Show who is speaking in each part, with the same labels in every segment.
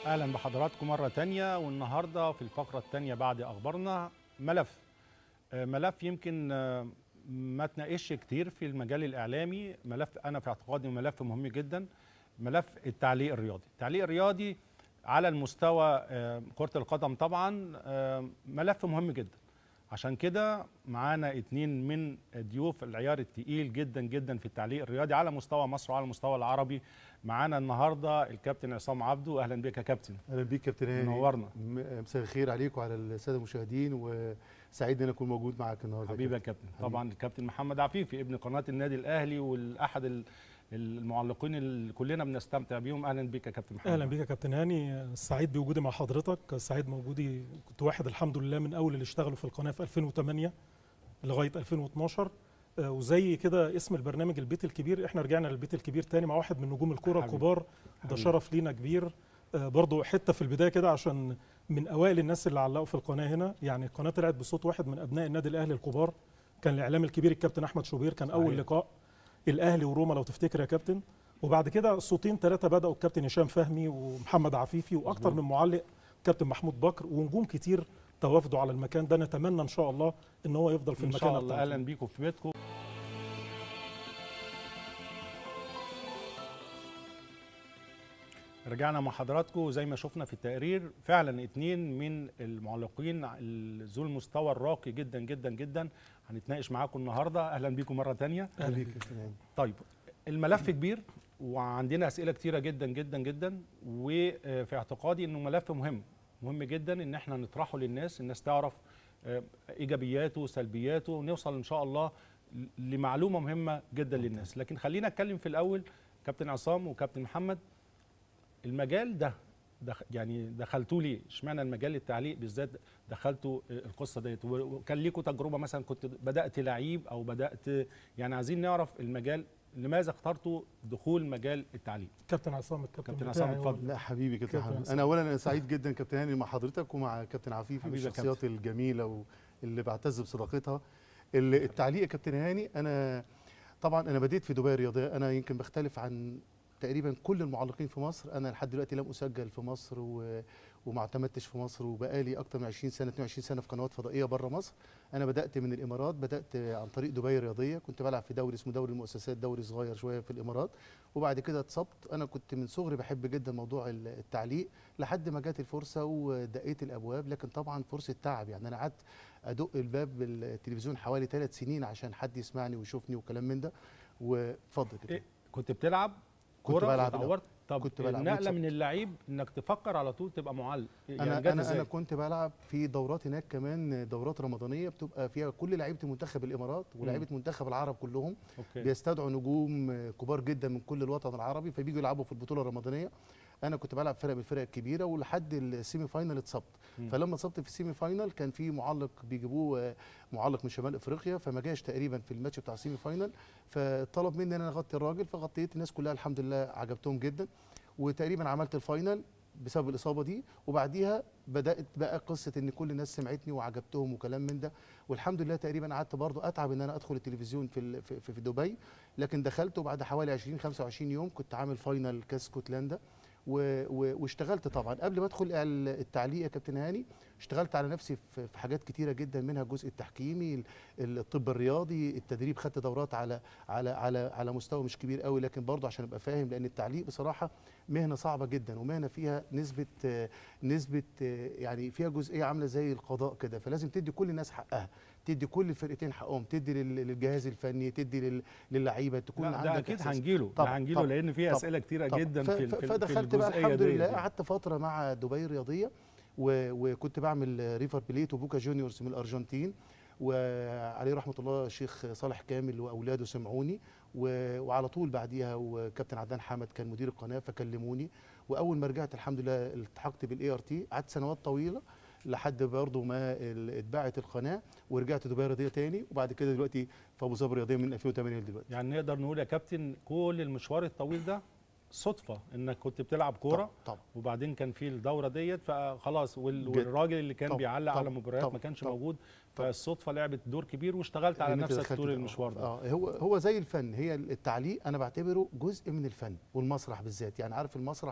Speaker 1: اهلا بحضراتكم مره تانية والنهارده في الفقره الثانيه بعد اخبارنا ملف آه، ملف يمكن آه، ما تناقش كتير في المجال الاعلامي ملف انا في اعتقادي ملف مهم جدا ملف التعليق الرياضي التعليق الرياضي على المستوى آه، كره القدم طبعا آه، ملف مهم جدا عشان كده معانا اتنين من ضيوف العيار التقيل جدا جدا في التعليق الرياضي على مستوى مصر وعلى المستوى العربي معانا النهارده الكابتن عصام عبده اهلا بك يا كابتن
Speaker 2: اهلا بيك كابتن هاني
Speaker 1: منورنا.
Speaker 2: م- مساء الخير عليك وعلى الساده المشاهدين وسعيد ان اكون موجود معاك النهارده
Speaker 1: حبيبي يا كابتن طبعا الكابتن محمد عفيفي ابن قناه النادي الاهلي والاحد ال- المعلقين اللي كلنا بنستمتع بيهم اهلا بك يا كابتن محمد
Speaker 3: اهلا بيك يا كابتن هاني سعيد بوجودي مع حضرتك سعيد موجودي كنت واحد الحمد لله من اول اللي اشتغلوا في القناه في 2008 لغايه 2012 آه، وزي كده اسم البرنامج البيت الكبير احنا رجعنا للبيت الكبير تاني مع واحد من نجوم الكره
Speaker 1: حبيبي.
Speaker 3: الكبار ده
Speaker 1: حبيبي.
Speaker 3: شرف لينا كبير آه، برضو حته في البدايه كده عشان من اوائل الناس اللي علقوا في القناه هنا يعني القناه طلعت بصوت واحد من ابناء النادي الاهلي الكبار كان الاعلام الكبير الكابتن احمد شوبير كان اول
Speaker 1: صحيح.
Speaker 3: لقاء الاهلي وروما لو تفتكر يا كابتن وبعد كده صوتين ثلاثه بداوا الكابتن هشام فهمي ومحمد عفيفي واكتر
Speaker 1: مظبوط.
Speaker 3: من معلق كابتن محمود بكر ونجوم كتير توافدوا على المكان ده نتمنى ان شاء الله ان هو يفضل في
Speaker 1: ان
Speaker 3: المكان
Speaker 1: شاء الله
Speaker 3: بتاعته.
Speaker 1: اهلا بيكم في بيتكم رجعنا مع حضراتكم زي ما شفنا في التقرير فعلا اتنين من المعلقين ال- ذو المستوى الراقي جدا جدا جدا هنتناقش معاكم النهارده اهلا بيكم مره تانية
Speaker 2: اهلا بيك كابتن هاني
Speaker 1: طيب الملف كبير وعندنا اسئله كتيره جدا جدا جدا وفي اعتقادي انه ملف مهم مهم جدا ان احنا نطرحه للناس الناس تعرف آه، ايجابياته وسلبياته ونوصل ان شاء الله ل- لمعلومه مهمه جدا للناس لكن خلينا اتكلم في الاول كابتن عصام وكابتن محمد المجال ده دخ يعني دخلتوا ليه؟ اشمعنى المجال التعليق بالذات دخلتوا القصه ديت و- وكان ليكوا تجربه مثلا كنت بدات لعيب او بدات يعني عايزين نعرف المجال لماذا اخترتوا دخول مجال التعليق؟
Speaker 3: كابتن عصام الكابتن
Speaker 1: كابتن
Speaker 3: بتاعي
Speaker 1: عصام،
Speaker 3: هو
Speaker 1: اتفضل.
Speaker 2: لا حبيبي كابتن
Speaker 3: كابتن
Speaker 2: حبيبي
Speaker 3: حسن.
Speaker 2: انا اولا انا سعيد جدا كابتن هاني مع حضرتك ومع كابتن عفيفي من
Speaker 1: حبيبي يا
Speaker 2: الشخصيات الجميله واللي بعتز بصداقتها ال- التعليق يا كابتن هاني انا طبعا انا بديت في دبي الرياضيه انا يمكن بختلف عن تقريبا كل المعلقين في مصر انا لحد دلوقتي لم اسجل في مصر و... وما اعتمدتش في مصر وبقالي اكتر من 20 سنه 22 سنه في قنوات فضائيه بره مصر انا بدات من الامارات بدات عن طريق دبي الرياضيه كنت بلعب في دوري اسمه دوري المؤسسات دوري صغير شويه في الامارات وبعد كده اتصبت انا كنت من صغري بحب جدا موضوع ال- التعليق لحد ما جات الفرصه ودقيت الابواب لكن طبعا فرصه تعب يعني انا قعدت ادق الباب بالتلفزيون حوالي ثلاث سنين عشان حد يسمعني ويشوفني وكلام من ده واتفضل كده
Speaker 1: إيه كنت بتلعب
Speaker 2: كنت
Speaker 1: كوره
Speaker 2: بلعب
Speaker 1: اتعورت طب
Speaker 2: كنت بلعب
Speaker 1: النقله
Speaker 2: واتصبت.
Speaker 1: من اللعيب انك تفكر على طول تبقى معلق يعني
Speaker 2: انا
Speaker 1: جت
Speaker 2: انا
Speaker 1: إزاي؟
Speaker 2: انا كنت بلعب في دورات هناك كمان دورات رمضانيه بتبقى فيها كل لعيبه منتخب الامارات ولاعيبه منتخب العرب كلهم
Speaker 1: اوكي
Speaker 2: بيستدعوا نجوم كبار جدا من كل الوطن العربي فبيجوا يلعبوا في البطوله الرمضانيه انا كنت بلعب فرق من الفرق الكبيره ولحد السيمي فاينال اتصبت
Speaker 1: مم.
Speaker 2: فلما اتصبت في السيمي فاينال كان في معلق بيجيبوه آه، معلق من شمال افريقيا فما جاش تقريبا في الماتش بتاع السيمي فاينال فطلب مني ان انا اغطي الراجل فغطيت الناس كلها الحمد لله عجبتهم جدا وتقريبا عملت الفاينل بسبب الاصابه دي وبعديها بدات بقى قصه ان كل الناس سمعتني وعجبتهم وكلام من ده والحمد لله تقريبا قعدت برضو اتعب ان انا ادخل التلفزيون في ال- في, في, في دبي لكن دخلت وبعد حوالي 20 25 يوم كنت عامل فاينل كاس اسكتلندا و- و- واشتغلت طبعا قبل ما ادخل ال- التعليق يا كابتن هاني اشتغلت على نفسي في في حاجات كتيره جدا منها الجزء التحكيمي ال- الطب الرياضي التدريب خدت دورات على على على على مستوى مش كبير قوي لكن برضه عشان ابقى فاهم لان التعليق بصراحه مهنه صعبه جدا ومهنه فيها نسبه آه، نسبه آه، يعني فيها جزئيه عامله زي القضاء كده فلازم تدي كل الناس حقها تدي كل الفرقتين حقهم تدي لل- للجهاز الفني تدي لل- للعيبه تكون
Speaker 1: لا
Speaker 2: عندك
Speaker 1: ده اكيد
Speaker 2: إحساس.
Speaker 1: هنجيله ده
Speaker 2: طبعاً،
Speaker 1: هنجيله
Speaker 2: طبعاً،
Speaker 1: لان في
Speaker 2: طبعاً،
Speaker 1: اسئله كتيره
Speaker 2: طبعاً.
Speaker 1: جدا
Speaker 2: ف-
Speaker 1: في ال-
Speaker 2: ف-
Speaker 1: في ال- في
Speaker 2: فدخلت بقى
Speaker 1: الجزئيه
Speaker 2: الحمد لله
Speaker 1: ديت.
Speaker 2: قعدت فتره مع دبي الرياضيه و- وكنت بعمل ريفر بليت وبوكا جونيورز من الارجنتين وعليه رحمه الله الشيخ صالح كامل واولاده سمعوني و- وعلى طول بعديها وكابتن عدنان حمد كان مدير القناه فكلموني واول ما رجعت الحمد لله التحقت بالاي ار تي قعدت سنوات طويله لحد برضه ما ال- اتباعت القناه ورجعت دبي الرياضيه تاني وبعد كده دلوقتي في ابو ظبي الرياضيه من 2008 دلوقتي
Speaker 1: يعني نقدر نقول يا كابتن كل المشوار الطويل ده صدفه انك كنت بتلعب كوره
Speaker 2: طبعا, طبعا.
Speaker 1: وبعدين كان في الدوره ديت فخلاص وال-
Speaker 2: جد.
Speaker 1: والراجل اللي كان
Speaker 2: طبعاً،
Speaker 1: بيعلق على
Speaker 2: طبعاً،
Speaker 1: مباريات
Speaker 2: طبعاً،
Speaker 1: ما كانش
Speaker 2: طبعاً،
Speaker 1: موجود
Speaker 2: طبعاً.
Speaker 1: فالصدفه لعبت دور كبير واشتغلت على
Speaker 2: إن أنت
Speaker 1: نفسك
Speaker 2: دخلت
Speaker 1: طول
Speaker 2: ده.
Speaker 1: المشوار ده
Speaker 2: اه هو هو زي الفن هي التعليق انا بعتبره جزء من الفن والمسرح بالذات يعني عارف المسرح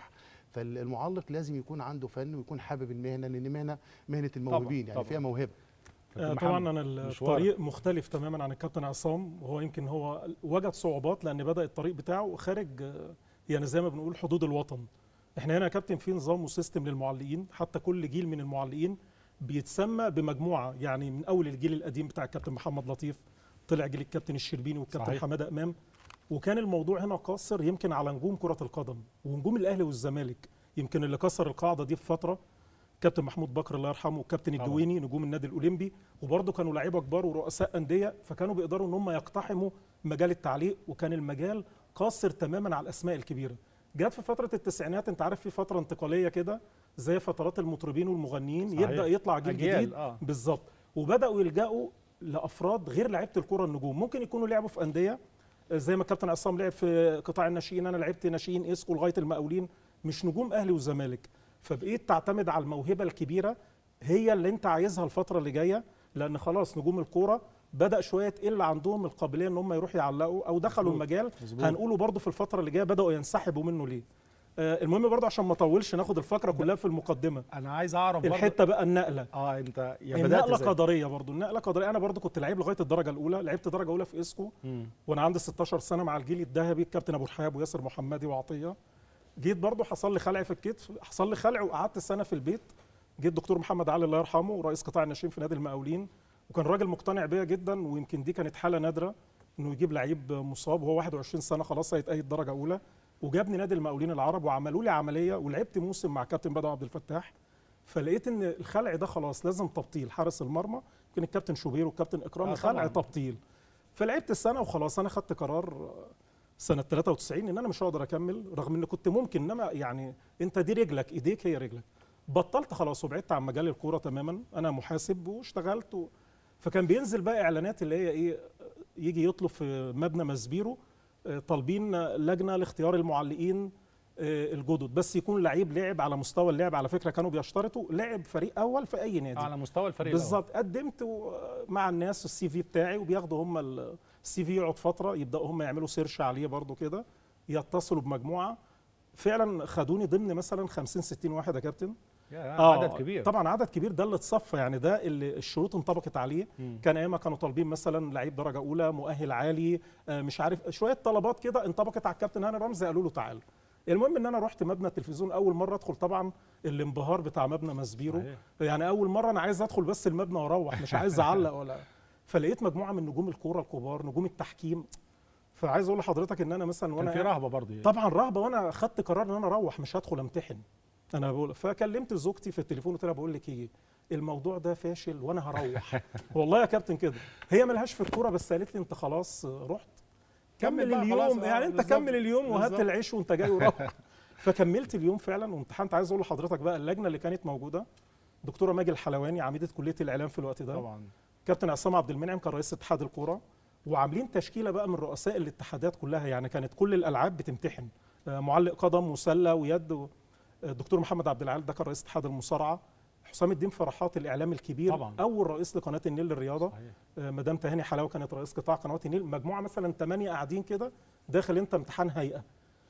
Speaker 2: فالمعلق لازم يكون عنده فن ويكون حابب المهنه لان مهنه مهنه الموهوبين يعني
Speaker 1: طبعاً.
Speaker 2: فيها موهبه
Speaker 3: آه،
Speaker 1: كابتن
Speaker 3: طبعا
Speaker 1: محمد،
Speaker 3: انا
Speaker 1: مشوارك.
Speaker 3: الطريق مختلف تماما عن الكابتن عصام وهو يمكن هو وجد صعوبات لان بدا الطريق بتاعه خارج آه، يعني زي ما بنقول حدود الوطن احنا هنا يا كابتن في نظام وسيستم للمعلقين حتى كل جيل من المعلقين بيتسمى بمجموعه يعني من اول الجيل القديم بتاع الكابتن محمد لطيف طلع جيل الكابتن الشربيني والكابتن
Speaker 1: صحيح.
Speaker 3: حماده امام وكان الموضوع هنا قاصر يمكن على نجوم كره القدم ونجوم الاهلي والزمالك يمكن اللي كسر القاعده دي في فتره كابتن محمود بكر الله يرحمه والكابتن
Speaker 1: طبعاً.
Speaker 3: الجويني نجوم النادي الاولمبي وبرضه كانوا لعيبه كبار ورؤساء انديه فكانوا بيقدروا ان هم يقتحموا مجال التعليق وكان المجال قاصر تماما على الاسماء الكبيره جت في فتره التسعينات انت عارف في فتره انتقاليه كده زي فترات المطربين والمغنيين
Speaker 1: صحيح.
Speaker 3: يبدا يطلع جيل
Speaker 1: أجيال،
Speaker 3: جديد
Speaker 1: آه.
Speaker 3: بالظبط وبداوا يلجأوا لافراد غير لعيبه الكره النجوم ممكن يكونوا لعبوا في انديه زي ما الكابتن عصام لعب في قطاع الناشئين انا لعبت ناشئين اسكو لغايه المقاولين مش نجوم اهلي وزمالك فبقيت تعتمد على الموهبه الكبيره هي اللي انت عايزها الفتره اللي جايه لان خلاص نجوم الكوره بدا شويه تقل عندهم القابليه ان هم يروحوا يعلقوا او دخلوا
Speaker 1: مظبوط.
Speaker 3: المجال
Speaker 1: مظبوط.
Speaker 3: هنقوله برضو في الفتره اللي جايه بداوا ينسحبوا منه ليه آه المهم برضو عشان ما اطولش ناخد الفقره كلها في المقدمه
Speaker 1: انا عايز اعرف برضه
Speaker 3: الحته بقى النقله
Speaker 1: اه انت يا بدات
Speaker 3: النقله
Speaker 1: ازاي؟
Speaker 3: قدريه برضو النقله قدريه انا برضو كنت لعيب لغايه الدرجه الاولى لعبت درجه اولى في اسكو
Speaker 1: مم.
Speaker 3: وانا عندي 16 سنه مع الجيل الذهبي الكابتن ابو الحياه وياسر محمدي وعطيه جيت برضو حصل لي خلع في الكتف حصل لي خلع وقعدت سنه في البيت جيت دكتور محمد علي الله يرحمه رئيس قطاع الناشئين في نادي المقاولين وكان راجل مقتنع بيا جدا ويمكن دي كانت حاله نادره انه يجيب لعيب مصاب وهو 21 سنه خلاص هيتأيد درجه اولى وجابني نادي المقاولين العرب وعملوا لي عمليه ولعبت موسم مع كابتن بدر عبد الفتاح فلقيت ان الخلع ده خلاص لازم تبطيل حارس المرمى يمكن الكابتن شوبير والكابتن اكرامي
Speaker 1: آه
Speaker 3: خلع
Speaker 1: طبعاً.
Speaker 3: تبطيل فلعبت السنه وخلاص انا خدت قرار سنه 93 ان انا مش هقدر اكمل رغم ان كنت ممكن انما يعني انت دي رجلك ايديك هي رجلك بطلت خلاص وبعدت عن مجال الكوره تماما انا محاسب واشتغلت و... فكان بينزل بقى اعلانات اللي هي ايه يجي يطلب في مبنى مسبيرو آه، طالبين لجنه لاختيار المعلقين آه، الجدد بس يكون لعيب لعب على مستوى اللعب على فكره كانوا بيشترطوا لعب فريق اول في اي نادي
Speaker 1: على مستوى الفريق الأول.
Speaker 3: بالظبط قدمت و- مع الناس السي في بتاعي وبياخدوا هم ال- السي في يقعد فتره يبداوا هم يعملوا سيرش عليه برضو كده يتصلوا بمجموعه فعلا خدوني ضمن مثلا 50 60 واحد يا كابتن
Speaker 1: يا
Speaker 3: آه،
Speaker 1: عدد كبير
Speaker 3: طبعا عدد كبير ده اللي اتصفى يعني ده اللي الشروط انطبقت عليه
Speaker 1: مم.
Speaker 3: كان ايامها كانوا طالبين مثلا لعيب درجه اولى مؤهل عالي آه، مش عارف شويه طلبات كده انطبقت على الكابتن هاني رمزي قالوا له تعال المهم ان انا رحت مبنى التلفزيون اول مره ادخل طبعا الانبهار بتاع مبنى مسبيرو
Speaker 1: صحيح.
Speaker 3: يعني اول مره انا عايز ادخل بس المبنى واروح مش عايز اعلق ولا فلقيت مجموعه من نجوم الكوره الكبار نجوم التحكيم فعايز اقول لحضرتك ان انا مثلا
Speaker 1: كان
Speaker 3: وانا
Speaker 1: في رهبه برضه يعني.
Speaker 3: طبعا رهبه وانا خدت قرار ان انا اروح مش هدخل امتحن انا بقول فكلمت زوجتي في التليفون قلت لها بقول لك ايه الموضوع ده فاشل وانا هروح والله يا كابتن كده هي ملهاش في الكوره بس قالت لي انت خلاص رحت
Speaker 1: كمل
Speaker 3: كمل
Speaker 1: بقى
Speaker 3: اليوم
Speaker 1: خلاص، آه،
Speaker 3: يعني انت
Speaker 1: بالظبط،
Speaker 3: كمل اليوم وهات
Speaker 1: بالظبط.
Speaker 3: العيش وانت جاي وروح فكملت اليوم فعلا وامتحنت عايز اقول لحضرتك بقى اللجنه اللي كانت موجوده دكتوره ماجي الحلواني عميده كليه الاعلام في الوقت ده
Speaker 1: طبعا
Speaker 3: كابتن عصام عبد المنعم كان رئيس اتحاد الكوره وعاملين تشكيله بقى من رؤساء الاتحادات كلها يعني كانت كل الالعاب بتمتحن آه، معلق قدم وسله ويد و- آه، الدكتور محمد عبد العال ده كان رئيس اتحاد المصارعه حسام الدين فرحات الاعلام الكبير
Speaker 1: طبعاً.
Speaker 3: اول رئيس لقناه النيل للرياضه
Speaker 1: صحيح
Speaker 3: آه، مدام تهاني حلاوه كانت رئيس قطاع قنوات النيل مجموعه مثلا ثمانيه قاعدين كده داخل انت امتحان هيئه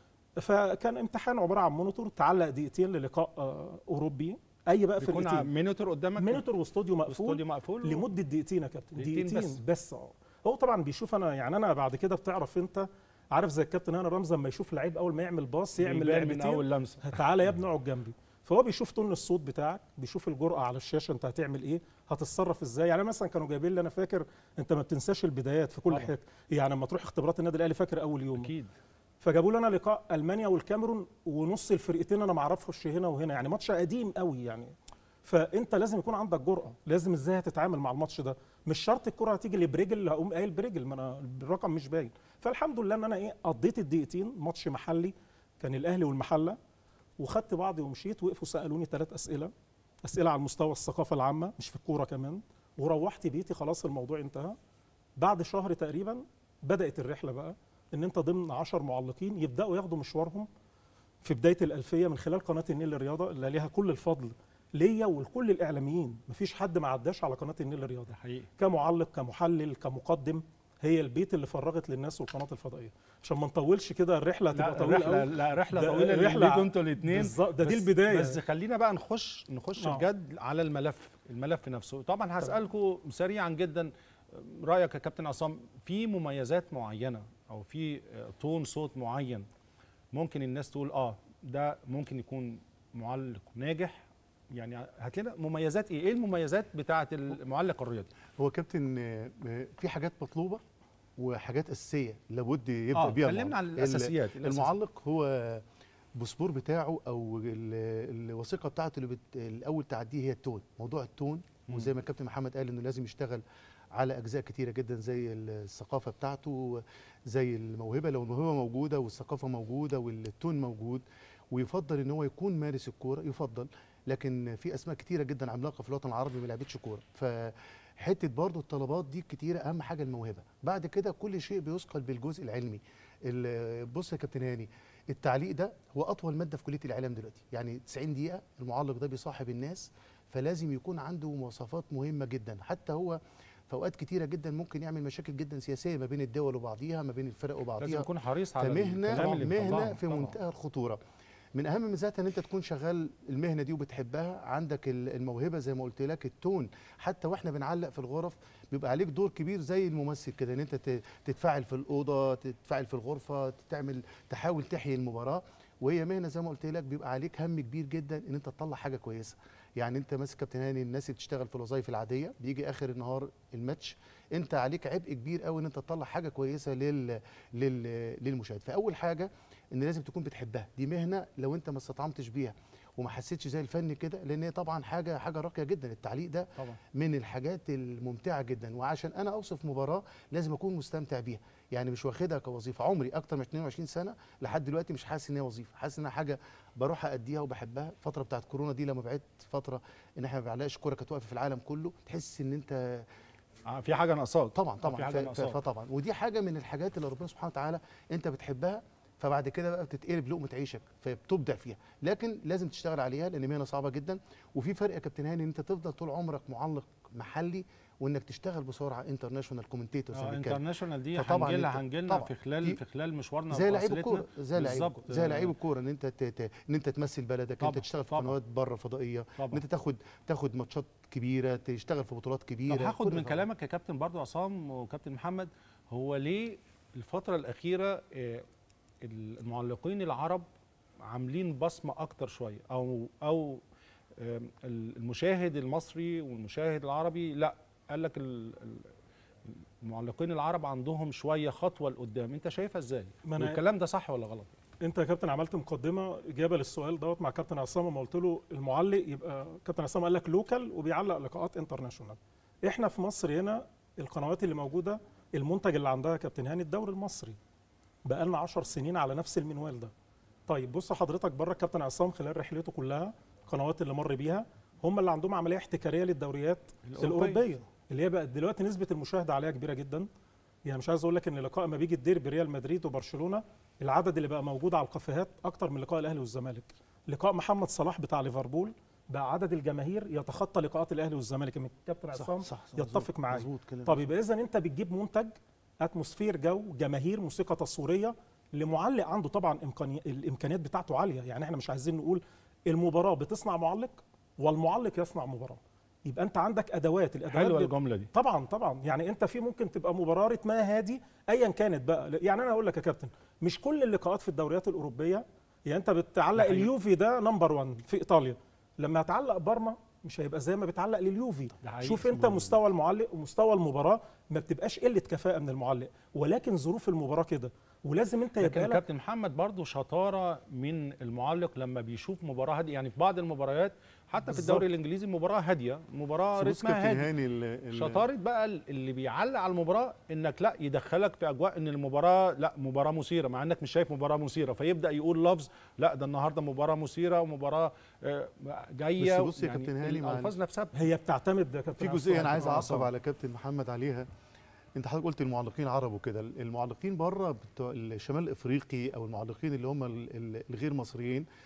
Speaker 3: فكان امتحان عباره عن مونيتور تعلق دقيقتين للقاء آه، اوروبي اي بقى
Speaker 1: بيكون ع-
Speaker 3: فرقتين
Speaker 1: مينيتور قدامك
Speaker 3: مونيتور واستوديو مقفول
Speaker 1: استوديو مقفول
Speaker 3: لمده دقيقتين يا كابتن
Speaker 1: دقيقتين
Speaker 3: دقيقتين
Speaker 1: بس.
Speaker 3: بس, بس اه هو طبعا بيشوف انا يعني انا بعد كده بتعرف انت عارف زي الكابتن هاني رمزي لما يشوف لعيب اول ما يعمل باص يعمل
Speaker 1: بيبان من
Speaker 3: لعبتين
Speaker 1: اول لمسه
Speaker 3: تعالى يا ابني اقعد جنبي فهو بيشوف تون الصوت بتاعك بيشوف الجرأة على الشاشة انت هتعمل ايه هتتصرف ازاي يعني مثلا كانوا جايبين لي انا فاكر انت ما بتنساش البدايات في كل
Speaker 1: طبعا.
Speaker 3: حاجة يعني لما تروح اختبارات النادي الاهلي فاكر اول يوم
Speaker 1: اكيد
Speaker 3: فجابوا لي انا لقاء المانيا والكاميرون ونص الفرقتين انا ما اعرفش هنا وهنا يعني ماتش قديم قوي يعني فانت لازم يكون عندك جرأة لازم ازاي هتتعامل مع الماتش ده مش شرط الكرة هتيجي لي برجل هقوم قايل برجل ما انا الرقم مش باين فالحمد لله ان انا ايه قضيت الدقيقتين ماتش محلي كان الاهلي والمحله وخدت بعضي ومشيت وقفوا سالوني ثلاث اسئله اسئله على مستوى الثقافه العامه مش في الكوره كمان وروحت بيتي خلاص الموضوع انتهى بعد شهر تقريبا بدات الرحله بقى ان انت ضمن 10 معلقين يبداوا ياخدوا مشوارهم في بدايه الالفيه من خلال قناه النيل للرياضه اللي ليها كل الفضل ليا ولكل الاعلاميين مفيش حد ما عداش على قناه النيل للرياضه
Speaker 1: ده حقيقي
Speaker 3: كمعلق كمحلل كمقدم هي البيت اللي فرغت للناس والقناه الفضائيه عشان ما نطولش كده الرحله هتبقى
Speaker 1: لا
Speaker 3: طويله
Speaker 1: رحله
Speaker 3: قوي
Speaker 1: لا رحله
Speaker 3: ده
Speaker 1: طويله
Speaker 3: رحلة
Speaker 1: اللي انتوا الاثنين
Speaker 3: بالظبط ده دي
Speaker 1: بس-
Speaker 3: البدايه
Speaker 1: بس خلينا بقى نخش نخش
Speaker 3: آه.
Speaker 1: بجد على الملف الملف نفسه طبعا هسالكم سريعا جدا رايك يا كابتن عصام في مميزات معينه او في آه، تون صوت معين ممكن الناس تقول اه ده ممكن يكون معلق ناجح يعني هات لنا مميزات ايه ايه المميزات بتاعه المعلق الرياضي
Speaker 2: هو كابتن آه، آه، في حاجات مطلوبه وحاجات اساسيه لابد يبدا
Speaker 1: اه
Speaker 2: بيها
Speaker 1: اتكلمنا
Speaker 2: المعلق.
Speaker 1: عن
Speaker 2: ال-
Speaker 1: الاساسيات الأساسيات.
Speaker 2: المعلق هو بوسبور بتاعه او ال- الوثيقه بتاعته اللي بت... الاول تعديه هي التون موضوع التون
Speaker 1: مم.
Speaker 2: وزي ما الكابتن محمد قال انه لازم يشتغل على اجزاء كتيره جدا زي الثقافه بتاعته زي الموهبه لو الموهبه موجوده والثقافه موجوده والتون موجود ويفضل ان هو يكون مارس الكوره يفضل لكن في اسماء كتيره جدا عملاقه في الوطن العربي ما لعبتش كوره فحته برضو الطلبات دي كتيره اهم حاجه الموهبه بعد كده كل شيء بيثقل بالجزء العلمي ال- بص يا كابتن هاني التعليق ده هو اطول ماده في كليه الاعلام دلوقتي يعني 90 دقيقه المعلق ده بيصاحب الناس فلازم يكون عنده مواصفات مهمه جدا حتى هو في اوقات كتيره جدا ممكن يعمل مشاكل جدا سياسيه ما بين الدول وبعضيها ما بين الفرق
Speaker 1: لازم
Speaker 2: وبعضيها
Speaker 1: يكون حريص على
Speaker 2: فمهنه
Speaker 1: الكلام اللي
Speaker 2: مهنه
Speaker 1: بيطلعه.
Speaker 2: في
Speaker 1: طبعاً.
Speaker 2: منتهى الخطوره من اهم ميزاتها ان انت تكون شغال المهنه دي وبتحبها عندك ال- الموهبه زي ما قلت لك التون حتى واحنا بنعلق في الغرف بيبقى عليك دور كبير زي الممثل كده ان انت ت- تتفاعل في الاوضه تتفاعل في الغرفه تعمل تحاول تحيي المباراه وهي مهنه زي ما قلت لك بيبقى عليك هم كبير جدا ان انت تطلع حاجه كويسه يعني انت ماسك كابتن هاني الناس اللي بتشتغل في الوظائف العاديه بيجي اخر النهار الماتش انت عليك عبء كبير قوي ان انت تطلع حاجه كويسه لل... لل... للمشاهد فاول حاجه ان لازم تكون بتحبها دي مهنه لو انت ما استطعمتش بيها وما حسيتش زي الفن كده لان هي طبعا حاجه حاجه راقيه جدا التعليق ده
Speaker 1: طبعا
Speaker 2: من الحاجات الممتعه جدا وعشان انا اوصف مباراه لازم اكون مستمتع بيها يعني مش واخدها كوظيفه عمري اكتر من 22 سنه لحد دلوقتي مش حاسس ان هي وظيفه حاسس انها حاجه بروح اديها وبحبها الفتره بتاعت كورونا دي لما بعدت فتره ان احنا ما بنعلقش كوره كانت واقفه في العالم كله تحس ان انت
Speaker 1: آه، في حاجه ناقصاك
Speaker 2: طبعا
Speaker 1: في
Speaker 2: طبعا
Speaker 1: حاجة
Speaker 2: ف- ف-
Speaker 1: ناقصاك.
Speaker 2: فطبعا ودي حاجه من الحاجات اللي ربنا سبحانه وتعالى انت بتحبها فبعد كده بقى بتتقلب لقمه عيشك فبتبدع فيها لكن لازم تشتغل عليها لان مهنه صعبه جدا وفي فرق يا كابتن هاني ان انت تفضل طول عمرك معلق محلي وانك تشتغل بسرعه انترناشونال كومنتيتور زي
Speaker 1: اه
Speaker 2: ما بنتكلم
Speaker 1: انترناشونال دي
Speaker 2: فطبعا
Speaker 1: هنجيلها
Speaker 2: انت-
Speaker 1: هنجيلها
Speaker 2: طبعا
Speaker 1: في خلال
Speaker 2: دي-
Speaker 1: في خلال مشوارنا
Speaker 2: زي لعيب
Speaker 1: وفاصلتنا.
Speaker 2: الكوره زي لعيب
Speaker 1: بالظبط.
Speaker 2: الكورة. زي لعيب الكوره ان انت ت- ت- ان انت تمثل بلدك
Speaker 1: طبعا،
Speaker 2: انت تشتغل في
Speaker 1: طبعا.
Speaker 2: قنوات بره فضائيه ان
Speaker 1: طبعا
Speaker 2: انت تاخد تاخد ماتشات كبيره تشتغل في بطولات كبيره
Speaker 1: طب هاخد
Speaker 2: كل
Speaker 1: من
Speaker 2: طبعاً.
Speaker 1: كلامك يا كابتن برضو عصام وكابتن محمد هو ليه الفترة الأخيرة آه، المعلقين العرب عاملين بصمة أكتر شوية أو أو آم، المشاهد المصري والمشاهد العربي لا قال لك ال- ال- المعلقين العرب عندهم شوية خطوة لقدام أنت شايفها إزاي؟
Speaker 3: ما أنا-
Speaker 1: والكلام ده صح ولا غلط؟
Speaker 3: انت يا كابتن عملت مقدمه اجابه للسؤال دوت مع كابتن عصام لما قلت له المعلق يبقى كابتن عصام قال لك لوكال وبيعلق لقاءات انترناشونال احنا في مصر هنا القنوات اللي موجوده المنتج اللي عندها كابتن هاني الدوري المصري بقى لنا 10 سنين على نفس المنوال ده طيب بص حضرتك بره كابتن عصام خلال رحلته كلها القنوات اللي مر بيها هم اللي عندهم عمليه احتكاريه للدوريات
Speaker 1: الأوروبية.
Speaker 3: الاوروبيه اللي هي بقت دلوقتي نسبه المشاهده عليها كبيره جدا يعني مش عايز اقول لك ان لقاء ما بيجي الديربي ريال مدريد وبرشلونه العدد اللي بقى موجود على الكافيهات اكتر من لقاء الاهلي والزمالك لقاء محمد صلاح بتاع ليفربول بقى عدد الجماهير يتخطى لقاءات الاهلي والزمالك يمكن الكابتن عصام
Speaker 2: صح صح
Speaker 3: يتفق
Speaker 2: مظبوط،
Speaker 3: معايا.
Speaker 2: مظبوط كلام
Speaker 3: طب يبقى اذا انت بتجيب منتج اتموسفير جو جماهير موسيقى تصويريه لمعلق عنده طبعا إمكاني... الامكانيات بتاعته عاليه يعني احنا مش عايزين نقول المباراه بتصنع معلق والمعلق يصنع مباراه يبقى انت عندك ادوات الادوات
Speaker 1: حلوة
Speaker 3: بت-
Speaker 1: الجملة دي
Speaker 3: طبعا طبعا يعني انت في ممكن تبقى مباراه رتمها هادي ايا كانت بقى يعني انا اقول لك يا كابتن مش كل اللقاءات في الدوريات الاوروبيه يعني انت بتعلق
Speaker 1: ده حقيقي.
Speaker 3: اليوفي ده نمبر 1 في ايطاليا لما هتعلق بارما مش هيبقى زي ما بتعلق لليوفي
Speaker 1: ده حقيقي.
Speaker 3: شوف انت مستوى المعلق ومستوى المباراه ما بتبقاش قله كفاءه من المعلق ولكن ظروف المباراه كده ولازم انت
Speaker 1: لكن
Speaker 3: يبقى لك
Speaker 1: كابتن محمد برضو شطارة من المعلق لما بيشوف مباراة هادية يعني في بعض المباريات حتى في
Speaker 3: بالظبط.
Speaker 1: الدوري الانجليزي مباراة هادية مباراة
Speaker 2: بص
Speaker 1: رتمها
Speaker 2: كابتن
Speaker 1: هادي
Speaker 2: هاني ال- ال-
Speaker 1: شطارة بقى اللي بيعلق على المباراة انك لا يدخلك في اجواء ان المباراة لا مباراة مثيرة مع انك مش شايف مباراة مثيرة فيبدأ يقول لفظ لا ده النهارده مباراة مثيرة ومباراة آه، جاية
Speaker 2: بس بص يا كابتن هاني مع-
Speaker 1: الالفاز نفسها
Speaker 3: هي بتعتمد يا كابتن
Speaker 2: في جزئيه
Speaker 3: عصام.
Speaker 2: انا عايز
Speaker 3: آه،
Speaker 2: اعقب
Speaker 3: عصام.
Speaker 2: على كابتن محمد عليها انت حضرتك قلت المعلقين عرب وكده المعلقين بره بتوع الشمال الافريقي او المعلقين اللي هم ال- ال- الغير مصريين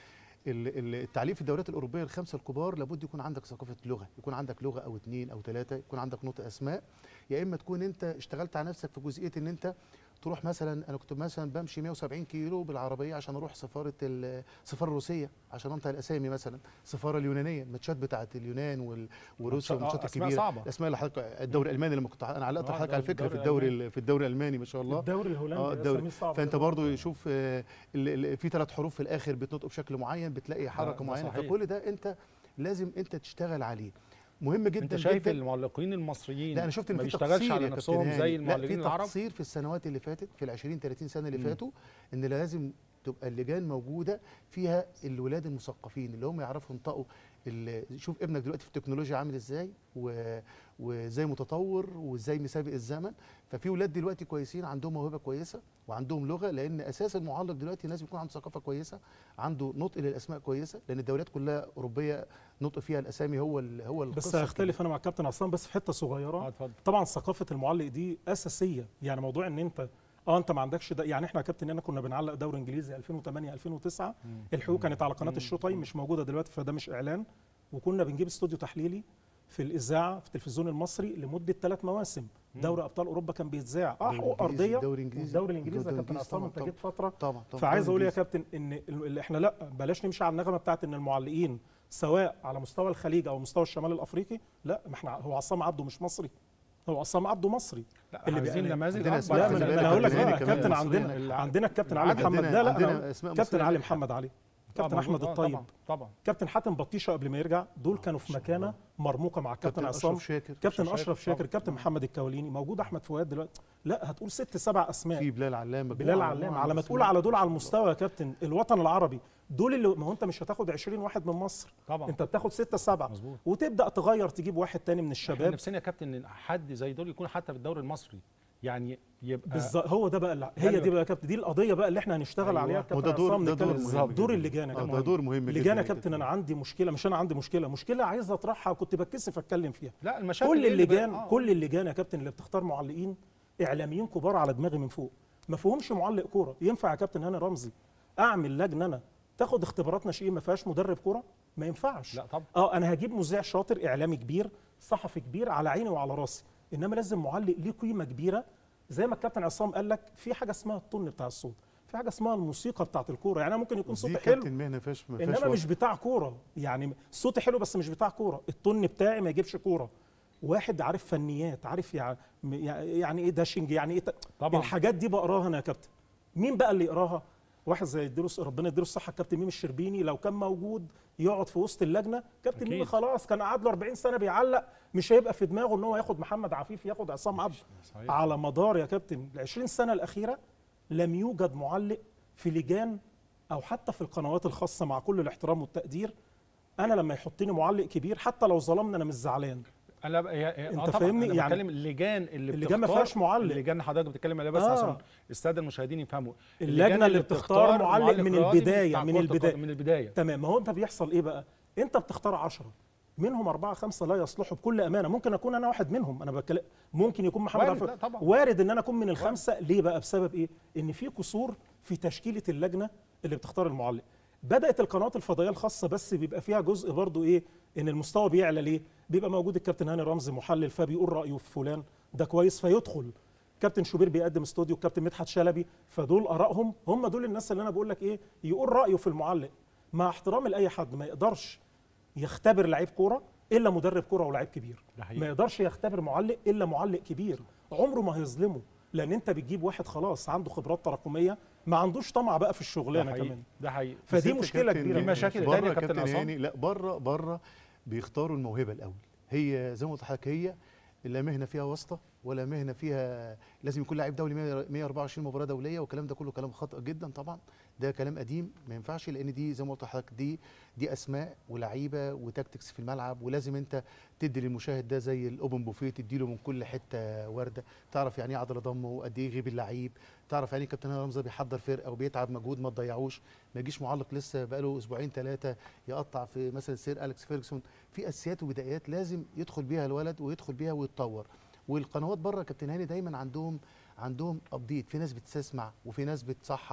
Speaker 2: ال- ال- التعليق في الدوريات الاوروبيه الخمسه الكبار لابد يكون عندك ثقافه لغه يكون عندك لغه او اتنين او ثلاثه يكون عندك نطق اسماء يا اما تكون انت اشتغلت على نفسك في جزئيه ان انت تروح مثلا انا كنت مثلا بمشي 170 كيلو بالعربيه عشان اروح سفاره ال- السفاره الروسيه عشان انطق الاسامي مثلا السفاره اليونانيه الماتشات بتاعت اليونان وال- وروسيا
Speaker 1: آه،
Speaker 2: والماتشات
Speaker 1: أسماء
Speaker 2: الكبيره
Speaker 1: صعبة.
Speaker 2: الاسماء اللي حضرتك الدوري الالماني لما كنت انا علقت
Speaker 1: آه،
Speaker 2: حضرتك
Speaker 1: ده
Speaker 2: على فكره في
Speaker 1: الدوري
Speaker 2: الدوري ال- في الدوري الالماني ما شاء الله
Speaker 3: الدوري الهولندي
Speaker 2: اه الدوري
Speaker 3: أساميه صعبة
Speaker 2: فانت
Speaker 3: جداً.
Speaker 2: برضو شوف آه، ال- ال- في ثلاث حروف في الاخر بتنطق بشكل معين بتلاقي حركه
Speaker 1: ده
Speaker 2: معينه
Speaker 1: صحيح.
Speaker 2: فكل ده انت لازم انت تشتغل عليه مهم جدا
Speaker 1: انت شايف
Speaker 2: جدا
Speaker 1: المعلقين المصريين
Speaker 2: لا انا شفت ان
Speaker 1: ما
Speaker 2: في
Speaker 1: بيشتغلش
Speaker 2: تقصير
Speaker 1: على
Speaker 2: يا كابتن
Speaker 1: نفسهم
Speaker 2: هاني.
Speaker 1: زي
Speaker 2: لا
Speaker 1: المعلقين
Speaker 2: في
Speaker 1: العرب
Speaker 2: تقصير في السنوات اللي فاتت في ال 20 30 سنه اللي
Speaker 1: مم.
Speaker 2: فاتوا ان لازم تبقى اللجان موجوده فيها الولاد المثقفين اللي هم يعرفوا ينطقوا ال- شوف ابنك دلوقتي في التكنولوجيا عامل ازاي و- وازاي متطور وازاي مسابق الزمن ففي ولاد دلوقتي كويسين عندهم موهبه كويسه وعندهم لغه لان اساس المعلق دلوقتي لازم يكون عنده ثقافه كويسه عنده نطق للاسماء كويسه لان الدوريات كلها اوروبيه نطق فيها الاسامي هو ال- هو
Speaker 3: بس
Speaker 2: القصة
Speaker 3: هختلف انا مع الكابتن عصام بس في حته
Speaker 1: اه
Speaker 3: صغيره
Speaker 1: اتفضل
Speaker 3: طبعا ثقافه المعلق دي اساسيه يعني موضوع ان انت اه انت ما عندكش ده يعني احنا يا كابتن هنا كنا بنعلق دوري انجليزي 2008 2009 الحقوق كانت على قناه الشو تايم مش موجوده دلوقتي فده مش اعلان وكنا بنجيب استوديو تحليلي في الاذاعه في التلفزيون المصري لمده ثلاث مواسم دوري ابطال اوروبا كان بيتذاع اه
Speaker 2: دوري
Speaker 3: حقوق
Speaker 2: إنجليزي،
Speaker 3: ارضيه
Speaker 2: دوري انجليزي
Speaker 3: والدوري الانجليزي يا
Speaker 2: دوري
Speaker 3: كابتن
Speaker 2: إنجليزي
Speaker 3: عصام
Speaker 2: طبعاً،
Speaker 3: انت
Speaker 2: طبعاً.
Speaker 3: جيت فتره
Speaker 2: طبعا طبعا
Speaker 3: فعايز
Speaker 2: دوري
Speaker 3: اقول يا
Speaker 2: إنجليزي.
Speaker 3: كابتن ان ال- اللي احنا لا بلاش نمشي على النغمه بتاعت ان المعلقين سواء على مستوى الخليج او مستوى الشمال الافريقي لا ما احنا هو عصام عبده مش مصري هو عصام عبده مصري
Speaker 1: لا
Speaker 3: اللي
Speaker 1: اللي عايزين
Speaker 3: بي-
Speaker 1: نماذج
Speaker 2: عندنا
Speaker 1: أكبر.
Speaker 2: أسماء
Speaker 3: لا
Speaker 2: خلي
Speaker 3: ما
Speaker 2: بالك
Speaker 3: انا هقول لك
Speaker 2: عندنا
Speaker 3: بقى
Speaker 2: كمان
Speaker 3: كابتن
Speaker 2: مصرية.
Speaker 3: عندنا عندنا الكابتن علي
Speaker 2: عندنا-
Speaker 3: محمد لا لا
Speaker 2: عندنا
Speaker 3: أنا
Speaker 2: أسماء
Speaker 3: كابتن
Speaker 2: مصرية
Speaker 3: علي
Speaker 2: ناجحة.
Speaker 3: محمد علي
Speaker 1: آه،
Speaker 3: كابتن
Speaker 1: موجود.
Speaker 3: احمد
Speaker 1: آه،
Speaker 3: الطيب
Speaker 1: طبعا طبعا
Speaker 3: كابتن حاتم بطيشه قبل ما يرجع دول كانوا في
Speaker 2: شاء
Speaker 3: مكانه
Speaker 2: الله.
Speaker 3: مرموقه مع الكابتن
Speaker 2: كابتن
Speaker 3: عصام
Speaker 2: اشرف شاكر
Speaker 3: كابتن
Speaker 1: شاكر
Speaker 3: اشرف شاكر
Speaker 1: طبعاً.
Speaker 3: كابتن محمد الكواليني موجود احمد فؤاد دلوقتي لا هتقول ست سبع اسماء
Speaker 2: في بلال علام مجموعة-
Speaker 3: بلال
Speaker 2: مجموعة
Speaker 3: علام
Speaker 2: من
Speaker 3: على ما
Speaker 2: الأسماء.
Speaker 3: تقول على دول على المستوى يا كابتن الوطن العربي دول اللي ما هو انت مش هتاخد 20 واحد من مصر
Speaker 1: طبعا
Speaker 3: انت بتاخد ستة سبعة
Speaker 1: مظبوط
Speaker 3: وتبدا تغير تجيب واحد تاني من
Speaker 1: احنا
Speaker 3: الشباب
Speaker 1: نفسنا يا كابتن ان حد زي دول يكون حتى في الدوري المصري يعني يبقى
Speaker 3: بالظبط هو ده بقى اللي-
Speaker 1: ده
Speaker 3: هي
Speaker 1: اللي-
Speaker 3: دي بقى يا كابتن دي القضيه بقى اللي احنا هنشتغل
Speaker 1: أيوة.
Speaker 3: عليها
Speaker 2: هو
Speaker 3: كابتن
Speaker 2: ده دور
Speaker 3: عصام
Speaker 2: ده
Speaker 3: نتكلم
Speaker 2: دور
Speaker 3: بالظبط.
Speaker 2: مهم
Speaker 3: دور
Speaker 2: جداً.
Speaker 3: اللجان يا
Speaker 2: آه،
Speaker 3: جماعه
Speaker 2: ده دور مهم جدا
Speaker 3: لجان يا
Speaker 2: جداً.
Speaker 3: كابتن انا عندي مشكله مش انا عندي مشكله مشكله عايز اطرحها وكنت بتكسف اتكلم فيها
Speaker 1: لا المشاكل
Speaker 3: كل
Speaker 1: إيه اللي بقى-
Speaker 3: اللجان
Speaker 1: آه.
Speaker 3: كل اللجان يا كابتن اللي بتختار معلقين اعلاميين كبار على دماغي من فوق ما فيهمش معلق كوره ينفع يا كابتن هاني رمزي اعمل لجنه انا تاخد اختبارات ناشئين ما فيهاش مدرب كوره ما ينفعش
Speaker 1: لا طبعا
Speaker 3: اه انا هجيب مذيع شاطر اعلامي كبير صحفي كبير على عيني وعلى راسي انما لازم معلق ليه قيمه كبيره زي ما الكابتن عصام قال لك في حاجه اسمها الطن بتاع الصوت في حاجه اسمها الموسيقى بتاعت الكوره يعني انا ممكن يكون
Speaker 2: دي
Speaker 3: صوتي حلو
Speaker 2: كابتن مهنه فيهاش ما فيهاش
Speaker 3: انما مش
Speaker 2: وصف.
Speaker 3: بتاع كوره يعني صوتي حلو بس مش بتاع كوره الطن بتاعي ما يجيبش كوره واحد عارف فنيات عارف يعني يعني ايه داشنج يعني ايه ت-
Speaker 1: طبعا
Speaker 3: الحاجات دي بقراها انا يا كابتن مين بقى اللي يقراها واحد زي يديله ربنا يديله الصحه الكابتن ميمي الشربيني لو كان موجود يقعد في وسط اللجنه كابتن
Speaker 1: أكيد.
Speaker 3: ميمي خلاص كان قعد له 40 سنه بيعلق مش هيبقى في دماغه ان هو ياخد محمد عفيف ياخد عصام عبد
Speaker 1: صحيح.
Speaker 3: على مدار يا كابتن ال 20 سنه الاخيره لم يوجد معلق في لجان او حتى في القنوات الخاصه مع كل الاحترام والتقدير انا لما يحطني معلق كبير حتى لو ظلمني انا مش زعلان
Speaker 1: انا بقى هي هي-
Speaker 3: أنت
Speaker 1: آه طبعاً،
Speaker 3: فاهمني؟
Speaker 1: انا
Speaker 3: يعني
Speaker 1: بتكلم اللجان اللي
Speaker 3: اللجان ما
Speaker 1: بتختار-
Speaker 3: فيهاش معلق.
Speaker 1: اللجان اللي حضرتك بتتكلم عليها بس
Speaker 3: آه.
Speaker 1: عشان الساده المشاهدين يفهموا
Speaker 3: اللجنه اللي بتختار معلق من
Speaker 1: رياضي
Speaker 3: البدايه
Speaker 1: بتاع
Speaker 3: من
Speaker 1: كرة
Speaker 3: البدايه
Speaker 1: القدم، من البدايه
Speaker 3: تمام ما هو انت بيحصل ايه بقى انت بتختار عشرة منهم أربعة خمسة لا يصلحوا بكل أمانة ممكن أكون أنا واحد منهم أنا بتكلم ممكن يكون محمد
Speaker 1: وارد،
Speaker 3: عفو-
Speaker 1: لا طبعا.
Speaker 3: وارد إن أنا أكون من الخمسة ليه بقى بسبب إيه إن في قصور في تشكيلة اللجنة اللي بتختار المعلق بدأت القنوات الفضائية الخاصة بس بيبقى فيها جزء برضو إيه إن المستوى بيعلى ليه بيبقى موجود الكابتن هاني رمزي محلل فبيقول رأيه في فلان ده كويس فيدخل كابتن شوبير بيقدم استوديو كابتن مدحت شلبي فدول ارائهم هم دول الناس اللي انا بقول لك ايه يقول رايه في المعلق مع احترامي لاي حد ما يقدرش يختبر لعيب كوره الا مدرب كوره ولاعيب كبير
Speaker 1: ده حقيقي.
Speaker 3: ما يقدرش يختبر معلق الا معلق كبير عمره ما هيظلمه لان انت بتجيب واحد خلاص عنده خبرات تراكميه ما عندوش طمع بقى في
Speaker 1: ده
Speaker 3: الشغلانه
Speaker 1: حقيقي
Speaker 3: كمان
Speaker 1: ده حقيقي
Speaker 2: بس
Speaker 3: فدي
Speaker 2: أنت
Speaker 3: مشكله
Speaker 2: كابتن-
Speaker 3: كبيره
Speaker 1: في مشاكل
Speaker 2: بره
Speaker 1: تانية يا كابتن عصام؟
Speaker 2: هاني لا بره بره بيختاروا الموهبه الاول هي زي ما قلت لحضرتك هي لا مهنه فيها واسطه ولا مهنه فيها لازم يكون لاعب دولي 100 124 مباراه دوليه والكلام ده كله كلام خطا جدا طبعا ده كلام قديم ما ينفعش لان دي زي ما قلت لحضرتك دي دي اسماء ولاعيبه وتكتكس في الملعب ولازم انت تدي للمشاهد ده زي الاوبن بوفيه تديله من كل حته ورده تعرف يعني ايه عضله ضمه وقد ايه يغيب اللعيب تعرف يعني إيه كابتن هاني رمزي بيحضر فرقه وبيتعب مجهود ما تضيعوش ما يجيش معلق لسه بقاله اسبوعين ثلاثه يقطع في مثلا سير اليكس فيرجسون في اساسيات وبدايات لازم يدخل بيها الولد ويدخل بيها ويتطور والقنوات بره كابتن هاني دايما عندهم عندهم ابديت في ناس بتسمع وفي ناس بتصحح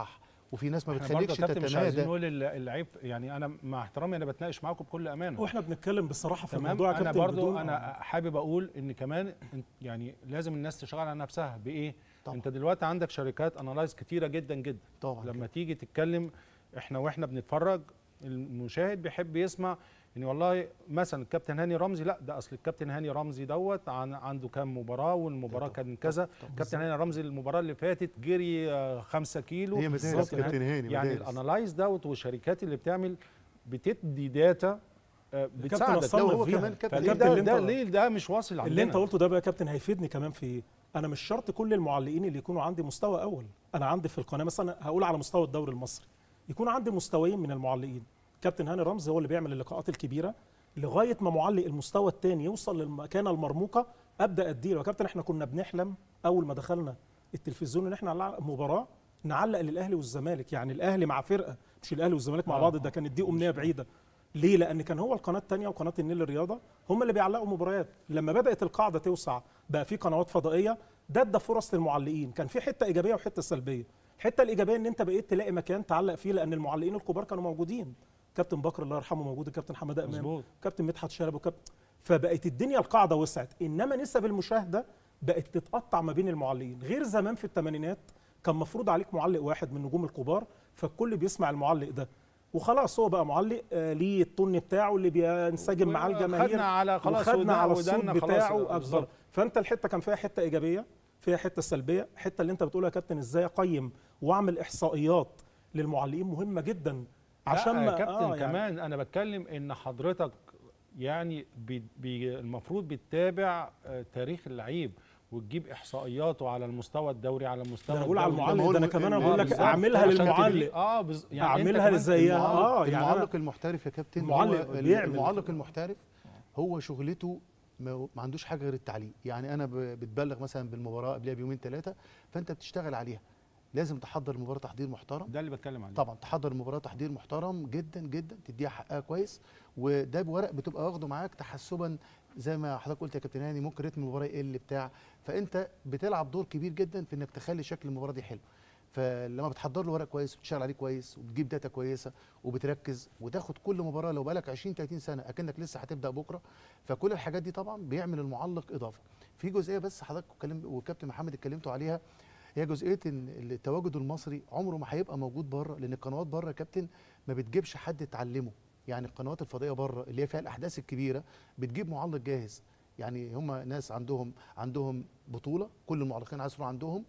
Speaker 2: وفي ناس ما
Speaker 1: احنا برضه
Speaker 2: بتخليكش
Speaker 1: يا كابتن مش عايزين
Speaker 2: تتمادى
Speaker 1: نقول ال- العيب يعني انا مع احترامي انا بتناقش معاكم بكل امانه
Speaker 3: واحنا بنتكلم بصراحه في
Speaker 1: تمام
Speaker 3: الموضوع يا
Speaker 1: انا
Speaker 3: كابتن
Speaker 1: برضو
Speaker 3: بدون-
Speaker 1: انا حابب اقول ان كمان انت- يعني لازم الناس تشتغل على نفسها بايه
Speaker 2: طبعا.
Speaker 1: انت دلوقتي عندك شركات انالايز كتيره جدا جدا
Speaker 2: طبعا
Speaker 1: لما تيجي تتكلم احنا واحنا بنتفرج المشاهد بيحب يسمع ان والله مثلا الكابتن هاني رمزي لا ده اصل الكابتن هاني رمزي دوت عن عنده كام مباراه والمباراه
Speaker 2: طبعا.
Speaker 1: كان كذا
Speaker 2: طبعا.
Speaker 1: كابتن هاني رمزي المباراه اللي فاتت جري آه، خمسة كيلو
Speaker 2: هي مدارس
Speaker 1: كابتن
Speaker 2: كابتن هاني
Speaker 1: يعني
Speaker 2: مدارس.
Speaker 1: الانالايز دوت والشركات اللي بتعمل بتدي داتا آه، بتساعدك
Speaker 3: أصلاً
Speaker 2: لو هو
Speaker 3: فيها.
Speaker 2: كمان كابتن
Speaker 1: فليه
Speaker 3: الكابتن
Speaker 1: ده,
Speaker 3: اللي
Speaker 1: ده
Speaker 3: انت-
Speaker 1: ليه ده مش واصل عندنا
Speaker 3: اللي انت قلته ده بقى يا كابتن هيفيدني كمان في ايه؟ انا مش شرط كل المعلقين اللي يكونوا عندي مستوى اول انا عندي في القناه مثلا هقول على مستوى الدوري المصري يكون عندي مستويين من المعلقين كابتن هاني رمزي هو اللي بيعمل اللقاءات الكبيره لغايه ما معلق المستوى الثاني يوصل للمكانه المرموقه ابدا اديله يا كابتن احنا كنا بنحلم اول ما دخلنا التلفزيون ان احنا نلعب مباراه نعلق للاهلي والزمالك يعني الاهلي مع فرقه مش الاهلي والزمالك مع
Speaker 1: آه،
Speaker 3: بعض
Speaker 1: آه.
Speaker 3: ده كانت دي امنيه بعيده ليه؟ لأن كان هو القناة الثانية وقناة النيل الرياضة هم اللي بيعلقوا مباريات، لما بدأت القاعدة توسع بقى في قنوات فضائية ده ادى فرص للمعلقين، كان في حتة إيجابية وحتة سلبية. الحتة الإيجابية إن أنت بقيت تلاقي مكان تعلق فيه لأن المعلقين الكبار كانوا موجودين. كابتن بكر الله يرحمه موجود، الكابتن حماده إمام،
Speaker 1: مظبوط
Speaker 3: كابتن مدحت شلبي وكابتن فبقت الدنيا القاعدة وسعت، إنما نسب المشاهدة بقت تتقطع ما بين المعلقين، غير زمان في الثمانينات كان مفروض عليك معلق واحد من النجوم الكبار فالكل بيسمع المعلق ده وخلاص هو بقى معلق آه، ليه الطن بتاعه اللي بينسجم معاه الجماهير
Speaker 1: خدنا على خلاص
Speaker 3: وخدنا
Speaker 1: ودنا-
Speaker 3: على الصوت
Speaker 1: ودنا خلاص
Speaker 3: بتاعه
Speaker 1: بالظبط.
Speaker 3: بالظبط فانت الحته كان فيها حته ايجابيه فيها حته سلبيه الحته اللي انت بتقولها يا كابتن ازاي اقيم واعمل احصائيات للمعلقين مهمه جدا عشان
Speaker 1: عشان
Speaker 3: ما
Speaker 1: يا كابتن
Speaker 3: آه
Speaker 1: آه
Speaker 3: يعني
Speaker 1: كمان انا بتكلم ان حضرتك يعني بي بي المفروض بتتابع آه، تاريخ اللعيب وتجيب احصائياته على المستوى الدوري على المستوى
Speaker 3: ده انا بقول على
Speaker 1: الدولي.
Speaker 3: المعلق
Speaker 2: هو
Speaker 3: ده انا
Speaker 2: الم-
Speaker 3: كمان
Speaker 2: الم-
Speaker 3: بقول لك
Speaker 1: بالظبط.
Speaker 3: اعملها
Speaker 1: عشان تدي-
Speaker 3: للمعلق
Speaker 1: اه بز... يعني أنت
Speaker 3: اعملها
Speaker 1: كمان
Speaker 3: زي
Speaker 2: المعلق,
Speaker 3: اه يعني أنا-
Speaker 2: المعلق المحترف يا كابتن
Speaker 3: المعلق
Speaker 2: هو ال-
Speaker 3: بيعمل.
Speaker 2: المعلق المحترف هو شغلته ما ما عندوش حاجه غير التعليق يعني انا ب- بتبلغ مثلا بالمباراه قبلها بيومين ثلاثه فانت بتشتغل عليها لازم تحضر المباراه تحضير محترم
Speaker 1: ده اللي بتكلم عليه
Speaker 2: طبعا تحضر المباراه تحضير محترم جدا جدا تديها حقها كويس وده بورق بتبقى واخده معاك تحسبا زي ما حضرتك قلت يا كابتن هاني ممكن رتم المباراه يقل بتاع فانت بتلعب دور كبير جدا في انك تخلي شكل المباراه دي حلو فلما بتحضر له ورق كويس وبتشتغل عليه كويس وبتجيب داتا كويسه وبتركز وتاخد كل مباراه لو بقالك 20 30 سنه اكنك لسه هتبدا بكره فكل الحاجات دي طبعا بيعمل المعلق اضافه في جزئيه بس حضرتك اتكلم وكابتن محمد اتكلمتوا عليها هي جزئيه ان التواجد المصري عمره ما هيبقى موجود بره لان القنوات بره يا كابتن ما بتجيبش حد تعلمه يعني القنوات الفضائيه بره اللي هي فيها الاحداث الكبيره بتجيب معلق جاهز يعني هم ناس عندهم عندهم بطوله كل المعلقين عصروا عندهم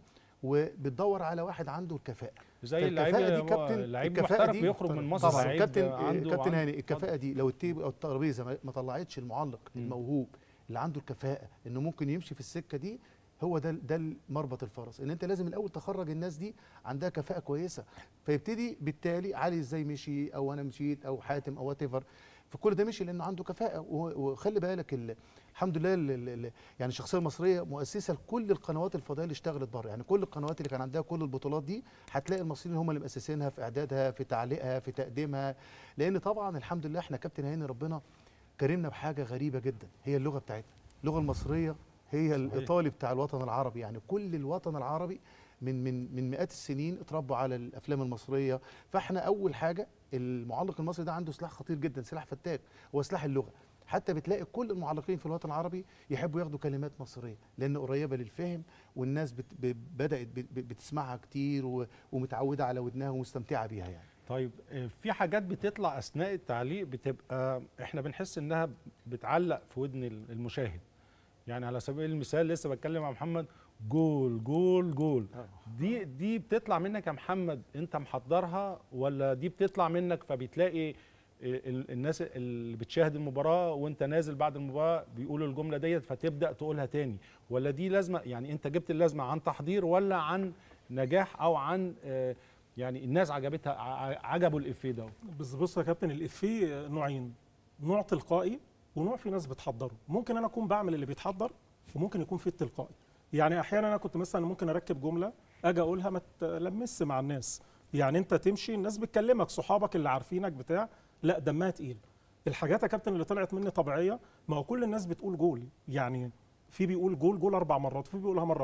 Speaker 2: وبتدور على واحد عنده الكفاءه
Speaker 1: زي
Speaker 2: فالكفاءة
Speaker 1: اللعيب
Speaker 2: دي كابتن-
Speaker 1: اللعيب
Speaker 2: الكفاءة
Speaker 1: محترف
Speaker 2: دي
Speaker 1: بيخرج من مصر
Speaker 2: طبعا
Speaker 1: لعيب
Speaker 2: كابتن
Speaker 1: عنده
Speaker 2: كابتن
Speaker 1: عنده-
Speaker 2: هاني الكفاءه دي لو التيب او الترابيزه ما- ما طلعتش المعلق
Speaker 1: مم.
Speaker 2: الموهوب اللي عنده الكفاءه انه ممكن يمشي في السكه دي هو ده ده مربط الفرس ان انت لازم الاول تخرج الناس دي عندها كفاءه كويسه فيبتدي بالتالي علي ازاي مشي او انا مشيت او حاتم او وات فكل ده مشي لانه عنده كفاءه و- وخلي بالك ال- الحمد لله ال- ال- ال- يعني الشخصيه المصريه مؤسسه لكل القنوات الفضائيه اللي اشتغلت بره يعني كل القنوات اللي كان عندها كل البطولات دي هتلاقي المصريين هم اللي مؤسسينها في اعدادها في تعليقها في تقديمها لان طبعا الحمد لله احنا كابتن هاني ربنا كرمنا بحاجه غريبه جدا هي اللغه بتاعتنا اللغه المصريه هي الايطالي بتاع الوطن العربي يعني كل الوطن العربي من من من مئات السنين اتربوا على الافلام المصريه فاحنا اول حاجه المعلق المصري ده عنده سلاح خطير جدا سلاح فتاك هو سلاح اللغه حتى بتلاقي كل المعلقين في الوطن العربي يحبوا ياخدوا كلمات مصريه لان قريبه للفهم والناس بت ب- بدات بت- بت- بتسمعها كتير و- ومتعوده على ودنها ومستمتعه بيها يعني
Speaker 1: طيب آه، في حاجات بتطلع اثناء التعليق بتبقى احنا بنحس انها بتعلق في ودن المشاهد يعني على سبيل المثال لسه بتكلم مع محمد جول جول جول دي دي بتطلع منك يا محمد انت محضرها ولا دي بتطلع منك فبتلاقي ال- الناس اللي بتشاهد المباراه وانت نازل بعد المباراه بيقولوا الجمله ديت فتبدا تقولها تاني ولا دي لازمه يعني انت جبت اللازمه عن تحضير ولا عن نجاح او عن آه، يعني الناس عجبتها ع- عجبوا الافيه ده
Speaker 3: بس بص يا كابتن الافيه نوعين نوع تلقائي ونوع في ناس بتحضره ممكن انا اكون بعمل اللي بيتحضر وممكن يكون في التلقائي يعني احيانا انا كنت مثلا ممكن اركب جمله اجي اقولها ما تلمس مع الناس يعني انت تمشي الناس بتكلمك صحابك اللي عارفينك بتاع لا دمها تقيل الحاجات يا كابتن اللي طلعت مني طبيعيه ما هو كل الناس بتقول جول يعني في بيقول جول جول اربع مرات وفي بيقولها مره واحده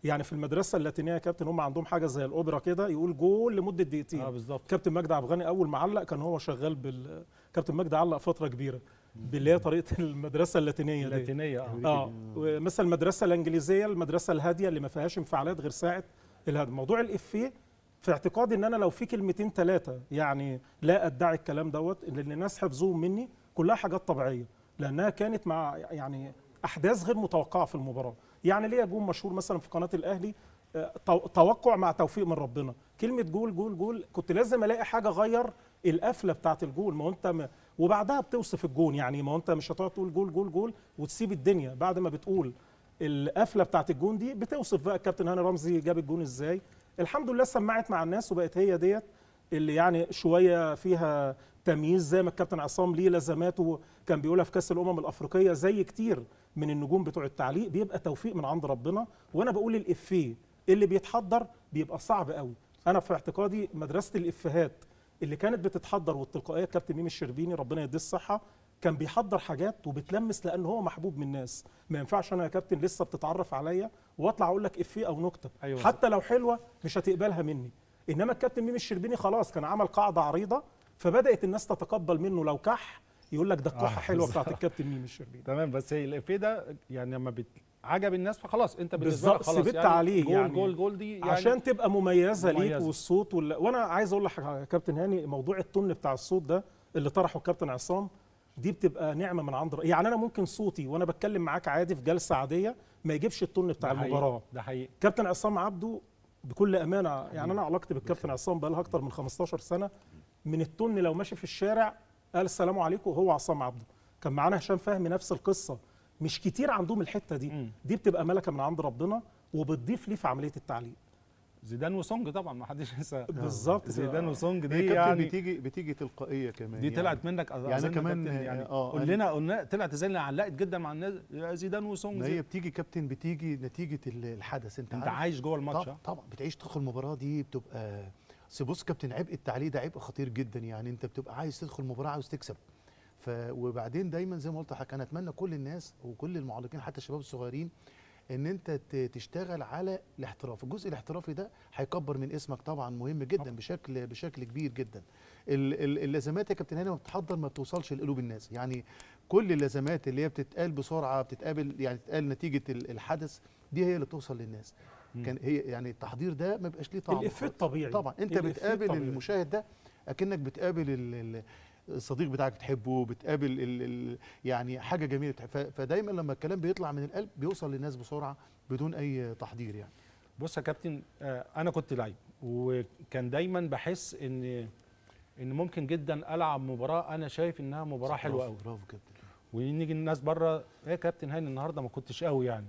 Speaker 3: يعني في المدرسه اللاتينيه يا كابتن هم عندهم حاجه زي الاوبرا كده يقول جول لمده دقيقتين
Speaker 1: اه بالظبط
Speaker 3: كابتن مجدي عبد الغني اول ما علق كان هو شغال بال كابتن مجدي علق فتره كبيره باللي هي طريقه المدرسه اللاتينيه دي
Speaker 1: اللاتينيه اه
Speaker 3: اه مثلا المدرسه الانجليزيه المدرسه الهاديه اللي ما فيهاش انفعالات غير ساعه الهدم موضوع الافيه في اعتقادي ان انا لو في كلمتين ثلاثه يعني لا ادعي الكلام دوت ان الناس حفظوهم مني كلها حاجات طبيعيه لانها كانت مع يعني احداث غير متوقعه في المباراه يعني ليه جون مشهور مثلا في قناه الاهلي آه، تو- توقع مع توفيق من ربنا كلمه جول جول جول كنت لازم الاقي حاجه غير القفله بتاعه الجول ما هو انت م... وبعدها بتوصف الجون يعني ما هو انت مش هتقعد تقول جول جول جول وتسيب الدنيا بعد ما بتقول القفله بتاعه الجون دي بتوصف بقى الكابتن هاني رمزي جاب الجون ازاي الحمد لله سمعت مع الناس وبقت هي ديت اللي يعني شويه فيها تمييز زي ما الكابتن عصام ليه لازماته كان بيقولها في كاس الامم الافريقيه زي كتير من النجوم بتوع التعليق بيبقى توفيق من عند ربنا وانا بقول الافيه اللي بيتحضر بيبقى صعب قوي انا في اعتقادي مدرسه الافيهات اللي كانت بتتحضر والتلقائيه الكابتن ميمي الشربيني ربنا يديه الصحه كان بيحضر حاجات وبتلمس لان هو محبوب من الناس ما ينفعش انا يا كابتن لسه بتتعرف عليا واطلع اقول لك افيه او نكته
Speaker 1: أيوة.
Speaker 3: حتى لو حلوه مش هتقبلها مني انما الكابتن ميمي الشربيني خلاص كان عمل قاعده عريضه فبدات الناس تتقبل منه لو كح يقول لك ده الكحه
Speaker 1: آه،
Speaker 3: حلوه بتاعت
Speaker 1: بالظبط.
Speaker 3: الكابتن ميمي الشربيني
Speaker 1: تمام بس هي الافيه ده يعني لما بت... عجب الناس فخلاص انت بالنسبه لك
Speaker 3: بالظبط،
Speaker 1: خلاص
Speaker 3: ثبت عليه
Speaker 1: جول
Speaker 3: يعني.
Speaker 1: جول جول دي يعني
Speaker 3: عشان تبقى مميزه, ليك
Speaker 1: مميزة.
Speaker 3: والصوت وال... وانا عايز اقول لك حاجة يا كابتن هاني موضوع التون بتاع الصوت ده اللي طرحه الكابتن عصام دي بتبقى نعمه من عند ر- يعني انا ممكن صوتي وانا بتكلم معاك عادي في جلسه عاديه ما يجيبش التون بتاع
Speaker 1: ده حقيقي،
Speaker 3: المباراه
Speaker 1: ده حقيقي
Speaker 3: كابتن عصام عبده بكل امانه يعني انا علاقتي بالكابتن عصام بقى لها اكتر من 15 سنه من التون لو ماشي في الشارع قال السلام عليكم هو عصام عبده كان معانا هشام فهمي نفس القصه مش كتير عندهم الحته دي
Speaker 1: مم.
Speaker 3: دي بتبقى ملكه من عند ربنا وبتضيف ليه في عمليه التعليق
Speaker 1: زيدان وسونج طبعا ما حدش ينسى
Speaker 3: بالظبط
Speaker 1: زيدان وسونج
Speaker 2: هي
Speaker 1: دي
Speaker 2: كابتن
Speaker 1: يعني
Speaker 2: بتيجي بتيجي تلقائيه كمان
Speaker 1: دي طلعت منك
Speaker 2: يعني
Speaker 1: أظن
Speaker 2: كمان،
Speaker 1: كابتن يعني
Speaker 2: آه،
Speaker 1: قول
Speaker 2: أنا-
Speaker 1: لنا قلنا طلعت ازاي لأن علقت جدا مع الناس يا زيدان وسونج
Speaker 2: ما
Speaker 1: زي-
Speaker 2: هي بتيجي كابتن بتيجي نتيجه ال- الحدث انت,
Speaker 1: انت
Speaker 2: عارف
Speaker 1: عايش جوه الماتش
Speaker 2: طبعا
Speaker 1: ها؟
Speaker 2: طبعا بتعيش تدخل المباراه دي بتبقى بس بص كابتن عبء التعليق ده عبء خطير جدا يعني انت بتبقى عايز تدخل المباراه عاوز تكسب ف وبعدين دايما زي ما قلت لحضرتك انا اتمنى كل الناس وكل المعلقين حتى الشباب الصغيرين ان انت ت- تشتغل على الاحتراف الجزء الاحترافي ده هيكبر من اسمك طبعا مهم جدا
Speaker 3: طبعاً.
Speaker 2: بشكل بشكل كبير جدا ال- ال- اللازمات يا كابتن هاني ما بتحضر ما بتوصلش لقلوب الناس يعني كل اللازمات اللي هي بتتقال بسرعه بتتقابل يعني تتقال نتيجه ال- الحدث دي هي اللي توصل للناس
Speaker 1: مم.
Speaker 2: كان هي يعني التحضير ده ما بيبقاش ليه طعم
Speaker 3: الإفيه
Speaker 2: خالص.
Speaker 3: الطبيعي.
Speaker 2: طبعا انت
Speaker 3: الإفيه
Speaker 2: بتقابل
Speaker 3: الطبيعي.
Speaker 2: المشاهد ده اكنك بتقابل ال- ال- الصديق بتاعك بتحبه بتقابل ال ال يعني حاجه جميله بتح- ف- فدايما لما الكلام بيطلع من القلب بيوصل للناس بسرعه بدون اي تحضير يعني
Speaker 1: بص يا كابتن آه، انا كنت لعيب وكان دايما بحس ان ان ممكن جدا العب مباراه انا شايف انها مباراه حلوه قوي
Speaker 2: برافو برافو كابتن
Speaker 1: ونيجي الناس بره ايه يا كابتن هاني النهارده ما كنتش قوي يعني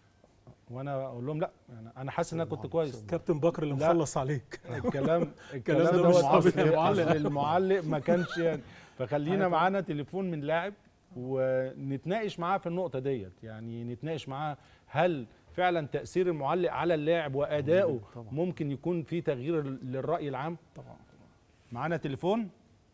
Speaker 1: وانا اقول لهم لا يعني انا حاسس ان انا كنت كويس
Speaker 3: كابتن بكر اللي
Speaker 1: لا.
Speaker 3: مخلص عليك
Speaker 1: الكلام الكلام
Speaker 3: ده
Speaker 1: ده
Speaker 3: مش
Speaker 1: المعلق
Speaker 3: طبيعي.
Speaker 1: المعلق المعلق ما كانش يعني فخلينا
Speaker 3: أيوة.
Speaker 1: معانا تليفون من لاعب ونتناقش معاه في النقطه ديت يعني نتناقش معاه هل فعلا تاثير المعلق على اللاعب وادائه
Speaker 2: طبعا.
Speaker 1: ممكن يكون في تغيير للراي العام
Speaker 3: طبعا
Speaker 1: معانا تليفون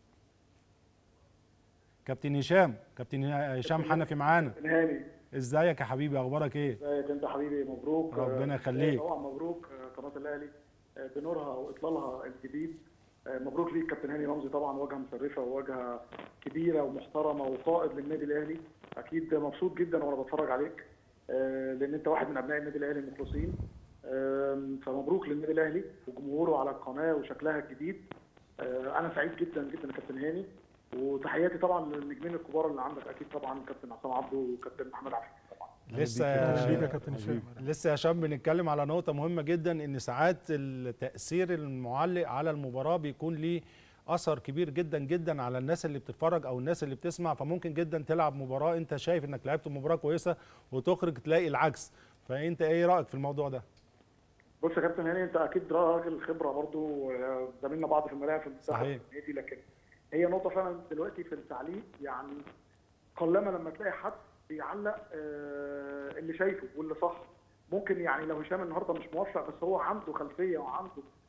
Speaker 1: كابتن هشام كابتن هشام حنفي معانا
Speaker 4: كابتن هاني
Speaker 1: ازيك يا حبيبي اخبارك ايه
Speaker 4: ازيك انت حبيبي مبروك
Speaker 1: ربنا
Speaker 4: آه،
Speaker 1: يخليك.
Speaker 4: طبعا مبروك آه، قناه الاهلي آه، بنورها واطلالها الجديد آه، مبروك ليك كابتن هاني رمزي طبعا واجهه مشرفه وواجهه كبيره ومحترمه وقائد للنادي الاهلي اكيد مبسوط جدا وانا بتفرج عليك آه، لان انت واحد من ابناء النادي الاهلي المخلصين آم، فمبروك للنادي الاهلي وجمهوره على القناه وشكلها الجديد آه، انا سعيد جدا جدا يا كابتن هاني وتحياتي طبعا للنجمين الكبار اللي عندك اكيد طبعا كابتن عصام عبده وكابتن محمد عفيف طبعا
Speaker 1: لسه
Speaker 3: أهلا بيك يا
Speaker 1: يا
Speaker 3: كابتن هشام
Speaker 1: لسه يا شام بنتكلم على نقطة مهمة جدا إن ساعات التأثير المعلق على المباراة بيكون ليه أثر كبير جدا جدا على الناس اللي بتتفرج أو الناس اللي بتسمع فممكن جدا تلعب مباراة أنت شايف إنك لعبت مباراة كويسة وتخرج تلاقي العكس فأنت إيه رأيك في الموضوع ده؟
Speaker 4: بص يا كابتن هاني انت اكيد راجل خبره برضو آه، زميلنا بعض في الملاعب في المنتخب
Speaker 1: صحيح.
Speaker 4: في النادي لكن هي نقطه فعلا دلوقتي في التعليق يعني قلما لما تلاقي حد بيعلق آه، اللي شايفه واللي صح ممكن يعني لو هشام النهارده مش موفق بس هو عنده خلفيه وعنده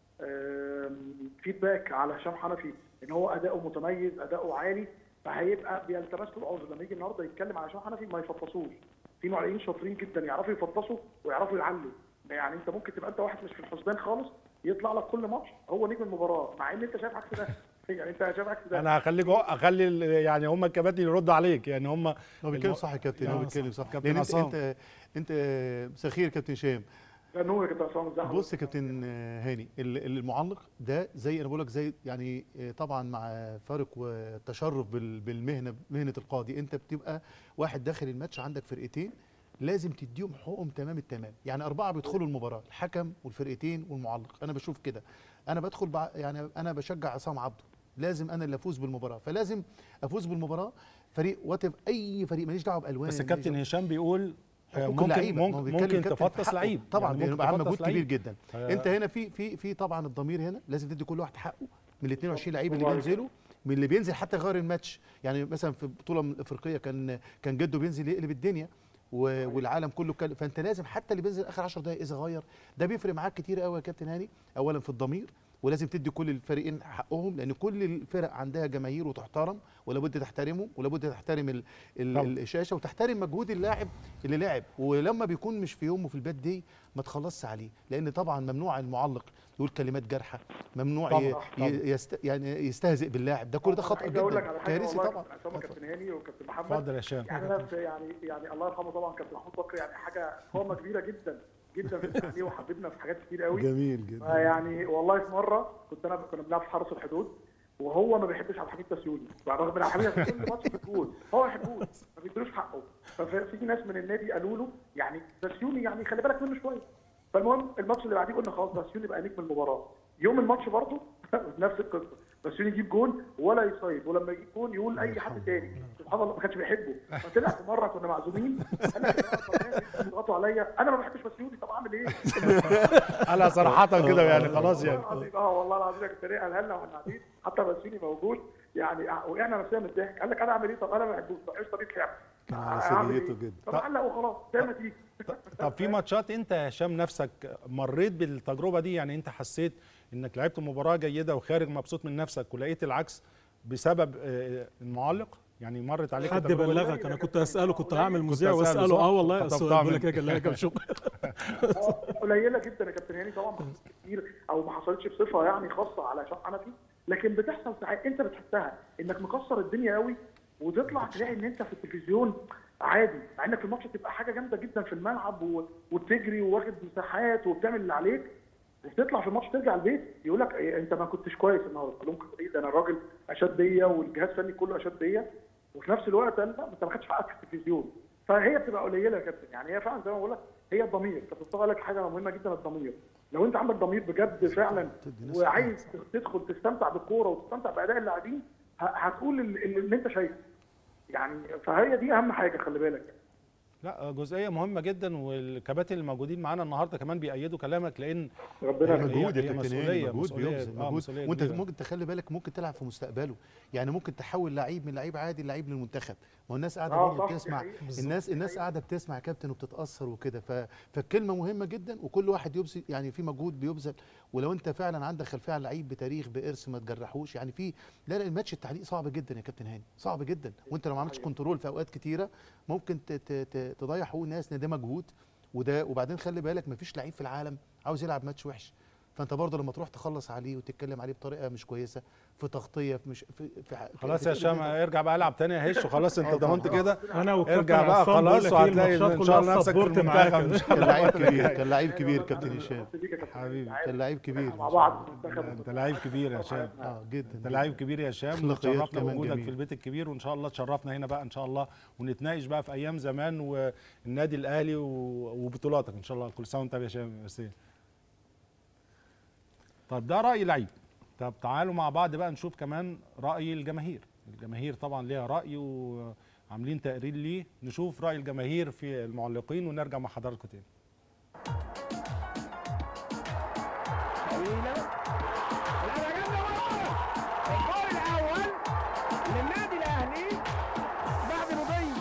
Speaker 4: فيدباك على هشام حنفي ان هو اداؤه متميز اداؤه عالي فهيبقى بيلتمس له العذر لما يجي النهارده يتكلم على هشام حنفي ما يفطسوش في معلقين شاطرين جدا يعرفوا يفطسوا ويعرفوا يعلوا يعني انت ممكن تبقى انت واحد مش في الحسبان خالص يطلع لك كل ماتش هو نجم المباراه مع ان انت شايف عكس ده يعني انت شايف عكس ده
Speaker 1: انا هخليك اخلي ال- يعني هم الكباتن يردوا عليك يعني هم
Speaker 2: هو بيتكلم
Speaker 1: الم-
Speaker 2: صح يا كابتن
Speaker 1: آه،
Speaker 2: هو بيتكلم صح
Speaker 1: كابتن
Speaker 2: لان انت
Speaker 1: عصام.
Speaker 2: انت انت سخير كابتن هشام
Speaker 4: ده نور يا كابتن عصام ازاي
Speaker 2: بص يا كابتن هاني ال- المعلق ده زي انا بقول لك زي يعني طبعا مع فارق والتشرف بال- بالمهنه مهنه القاضي انت بتبقى واحد داخل الماتش عندك فرقتين لازم تديهم حقوقهم تمام التمام يعني اربعه بيدخلوا المباراه الحكم والفرقتين والمعلق انا بشوف كده انا بدخل بع... يعني انا بشجع عصام عبده لازم انا اللي افوز بالمباراه فلازم افوز بالمباراه فريق واتف اي فريق ماليش دعوه بالوان
Speaker 1: بس
Speaker 2: ماليش
Speaker 1: الكابتن
Speaker 2: دعوة-
Speaker 1: هشام بيقول آه،
Speaker 2: حقوق
Speaker 1: ممكن
Speaker 2: اللعيبة. ما هو
Speaker 1: ممكن,
Speaker 2: بيتكلم
Speaker 1: ممكن
Speaker 2: كابتن في
Speaker 1: تفطس
Speaker 2: حقه.
Speaker 1: لعيب
Speaker 2: طبعا
Speaker 1: يعني
Speaker 2: يعني
Speaker 1: ممكن
Speaker 2: بقى
Speaker 1: تفطس
Speaker 2: مجهود
Speaker 1: لعيب.
Speaker 2: كبير جدا
Speaker 1: ف-
Speaker 2: انت هنا في في في طبعا الضمير هنا لازم تدي كل واحد حقه من ال 22 لعيب اللي
Speaker 4: برافو عليك.
Speaker 2: بينزلوا من اللي بينزل حتى يغير الماتش يعني مثلا في البطوله الافريقيه كان كان جده بينزل يقلب الدنيا و- والعالم كله كان فانت لازم حتى اللي بينزل اخر 10 دقائق اذا غير ده بيفرق معاك كتير قوي يا كابتن هاني اولا في الضمير ولازم تدي كل الفريقين حقهم لان كل الفرق عندها جماهير وتحترم ولابد تحترمه ولابد تحترم ال ال
Speaker 1: طبعا.
Speaker 2: الشاشه وتحترم مجهود اللاعب اللي لعب ولما بيكون مش في يومه في الباد دي ما تخلصش عليه لان طبعا ممنوع المعلق يقول كلمات جارحه ممنوع
Speaker 1: طبعا،
Speaker 2: ي-
Speaker 1: طبعا.
Speaker 2: ي- يست يعني يستهزئ باللاعب ده كل ده خطا
Speaker 4: عايز اقول لك
Speaker 2: جدا
Speaker 4: على حاجه
Speaker 2: كارثي
Speaker 4: والله
Speaker 2: طبعا
Speaker 4: كابتن عصام وكابتن هاني وكابتن محمد
Speaker 1: اتفضل يا هشام
Speaker 4: يعني انا في يعني يعني الله يرحمه طبعا كابتن محمود بكر يعني حاجه قامه كبيره جدا جدا في التعليم وحببنا في حاجات كتير قوي
Speaker 2: جميل جدا
Speaker 4: يعني والله في مره كنت انا كنا بنلعب في حرس الحدود وهو ما بيحبش عبد الحميد تسيوني رغم ان عبد الحميد في كل ماتش في الجول هو ما بيحبوش ما بيدروش حقه ففي ناس من النادي قالوا له يعني تسيوني يعني خلي بالك منه شويه فالمهم الماتش اللي بعديه قلنا خلاص تسيوني بقى نجم المباراه يوم الماتش برضه نفس القصه تسيوني يجيب جول ولا يصيد ولما يجيب جول يقول اي حد تاني سبحان الله ما كانش بيحبه فطلع في مره كنا معزومين قال لك يا جماعة، طب يعني بيضغطوا عليا انا ما بحبش تسيوني طب اعمل ايه؟
Speaker 1: انا صراحه كده يعني خلاص يعني
Speaker 4: والله العظيم اه والله العظيم يا كابتن قالها لنا واحنا قاعدين حتى بسيوني موجود يعني وقعنا نفسنا من الضحك قال لك انا اعمل ايه طب انا ما بحبوش طب ايش طريقه لعب
Speaker 2: كان على
Speaker 4: أعمل
Speaker 2: سجيته
Speaker 4: إيه؟
Speaker 2: جدا.
Speaker 4: طب علق وخلاص زي ما تيجي
Speaker 1: طب في ماتشات انت يا هشام نفسك مريت بالتجربه دي يعني انت حسيت انك لعبت مباراه جيده وخارج مبسوط من نفسك ولقيت العكس بسبب آه، المعلق يعني مرت عليك
Speaker 3: حد
Speaker 1: التجربة دي؟
Speaker 3: بلغك انا كنت اساله كنت هعمل
Speaker 1: كنت
Speaker 3: مذيع
Speaker 1: أسأله،
Speaker 3: واساله
Speaker 1: صح؟
Speaker 3: اه والله
Speaker 1: خطفتها
Speaker 3: السؤال بيقول
Speaker 1: منه.
Speaker 3: لك ايه قال لها كام شغل
Speaker 4: قليله جدا يا كابتن هاني طبعا ما حصلتش كتير او ما حصلتش بصفه يعني خاصه على شق حنفي لكن بتحصل ساعات انت بتحسها انك مكسر الدنيا قوي وتطلع تلاقي ان انت في التلفزيون عادي مع انك في الماتش تبقى حاجه جامده جدا في الملعب و... وبتجري وواخد مساحات وبتعمل اللي عليك وتطلع في الماتش ترجع البيت يقول لك إيه انت ما كنتش كويس النهارده قال لهم ايه ده انا الراجل اشاد بيا والجهاز الفني كله اشاد بيا وفي نفس الوقت قال لا انت ما خدتش حقك في التلفزيون فهي بتبقى قليله يا كابتن يعني هي فعلا زي ما بقول لك هي الضمير كابتن قال لك حاجه مهمه جدا الضمير لو انت عندك ضمير بجد فعلا
Speaker 2: تدي ناس
Speaker 4: وعايز تدخل تستمتع بالكوره وتستمتع باداء اللاعبين ه- هتقول اللي, اللي انت شايفه يعني فهي دي اهم حاجه خلي بالك
Speaker 1: لا جزئيه مهمه جدا والكباتن الموجودين معانا النهارده كمان بيأيدوا كلامك لان
Speaker 4: ربنا
Speaker 1: هي-
Speaker 4: يخليك.
Speaker 2: مجهود يا
Speaker 1: هي
Speaker 2: كابتن
Speaker 1: مسؤولية-
Speaker 2: هاني مجهود
Speaker 1: مسؤولية-
Speaker 2: بيبذل
Speaker 1: آه،
Speaker 2: مجهود
Speaker 1: مسؤولية
Speaker 2: وانت
Speaker 1: كبيرة.
Speaker 2: ممكن تخلي بالك ممكن تلعب في مستقبله يعني ممكن تحول لعيب من لعيب عادي لعيب للمنتخب ما هو الناس قاعده
Speaker 4: آه،
Speaker 2: برضه
Speaker 4: صح، دي
Speaker 2: بتسمع
Speaker 4: حقيقة.
Speaker 2: الناس الناس قاعده بتسمع يا كابتن وبتتاثر وكده ف... فالكلمه مهمه جدا وكل واحد يبذل يعني في مجهود بيبذل ولو انت فعلا عندك خلفيه عن لعيب بتاريخ بارث ما تجرحوش يعني في لا لا الماتش التعليق صعب جدا يا كابتن هاني صعب جدا وانت لو ما عملتش كنترول في اوقات كتيره ممكن ت... ت... ت... تضيع حقوق الناس لان ده مجهود وده وبعدين خلي بالك مفيش لعيب في العالم عاوز يلعب ماتش وحش فانت برضه لما تروح تخلص عليه وتتكلم عليه بطريقه مش كويسه في تغطيه في مش في, في ح-
Speaker 1: خلاص يا
Speaker 2: في-
Speaker 1: هشام ارجع بقى العب تاني يا هش وخلاص انت
Speaker 2: آه، طبعاً.
Speaker 1: ضمنت كده
Speaker 3: انا وكابتن
Speaker 1: ارجع بقى
Speaker 3: عصام بقول
Speaker 1: خلاص
Speaker 3: لك إيه،
Speaker 1: وهتلاقي
Speaker 3: الماتشات
Speaker 1: ان شاء الله
Speaker 3: كلها
Speaker 1: نفسك في
Speaker 3: سبورت معاك.
Speaker 1: المنتخب ان شاء
Speaker 2: كان
Speaker 1: الله
Speaker 2: لعيب كبير كان لعيب
Speaker 4: أيوة،
Speaker 2: كبير
Speaker 4: أنا
Speaker 2: كابتن
Speaker 4: مبسوط
Speaker 2: هشام
Speaker 4: بيك يا كابتن.
Speaker 1: حبيبي.
Speaker 4: عارف.
Speaker 2: كان لعيب كبير
Speaker 4: مع بعض منتخب
Speaker 1: انت لعيب كبير يا هشام
Speaker 2: اه جدا
Speaker 1: انت لعيب كبير يا هشام
Speaker 2: أخلاقيات
Speaker 1: وتشرفنا
Speaker 2: كمان
Speaker 1: بوجودك
Speaker 2: جميل.
Speaker 1: في البيت الكبير وان شاء الله تشرفنا هنا بقى ان شاء الله ونتناقش بقى في ايام زمان والنادي الاهلي و- وبطولاتك ان شاء الله كل سنه وانت طيب يا هشام ميرسي طب ده راي لعيب طب تعالوا مع بعض بقى نشوف كمان راي الجماهير الجماهير طبعا ليها راي وعاملين تقرير ليه نشوف راي الجماهير في المعلقين ونرجع مع حضراتكم تاني
Speaker 5: طويلة الأمام جنب الجول الأول للنادي الأهلي بعد مضي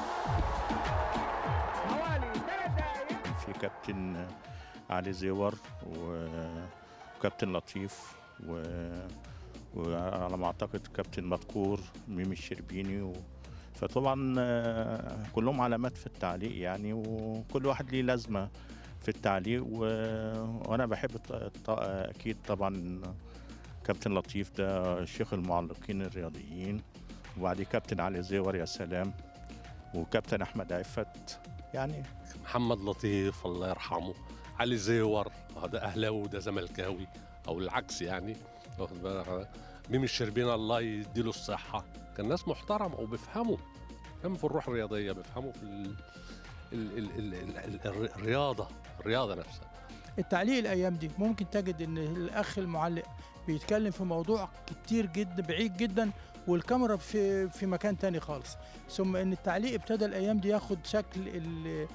Speaker 5: حوالي ثلاث دقائق
Speaker 6: في كابتن علي زيور و- وكابتن لطيف و... وعلى ما اعتقد كابتن مذكور ميمي الشربيني و... فطبعا آه، كلهم علامات في التعليق يعني وكل واحد ليه لازمه في التعليق و... وانا بحب الط... الط... اكيد طبعا كابتن لطيف ده شيخ المعلقين الرياضيين وبعديه كابتن علي زيور يا سلام وكابتن احمد عفت يعني
Speaker 7: محمد لطيف الله يرحمه علي زيور هذا اهلاوي وده زملكاوي او العكس يعني واخد بالك ميم الشربين الله يديله الصحه كان ناس محترمه وبيفهموا بيفهموا في الروح الرياضيه بيفهموا في ال... ال... ال... ال... ال... ال... الرياضه الرياضه نفسها
Speaker 8: التعليق الايام دي ممكن تجد ان الاخ المعلق بيتكلم في موضوع كتير جدا بعيد جدا والكاميرا في في مكان تاني خالص ثم ان التعليق ابتدى الايام دي ياخد شكل ال-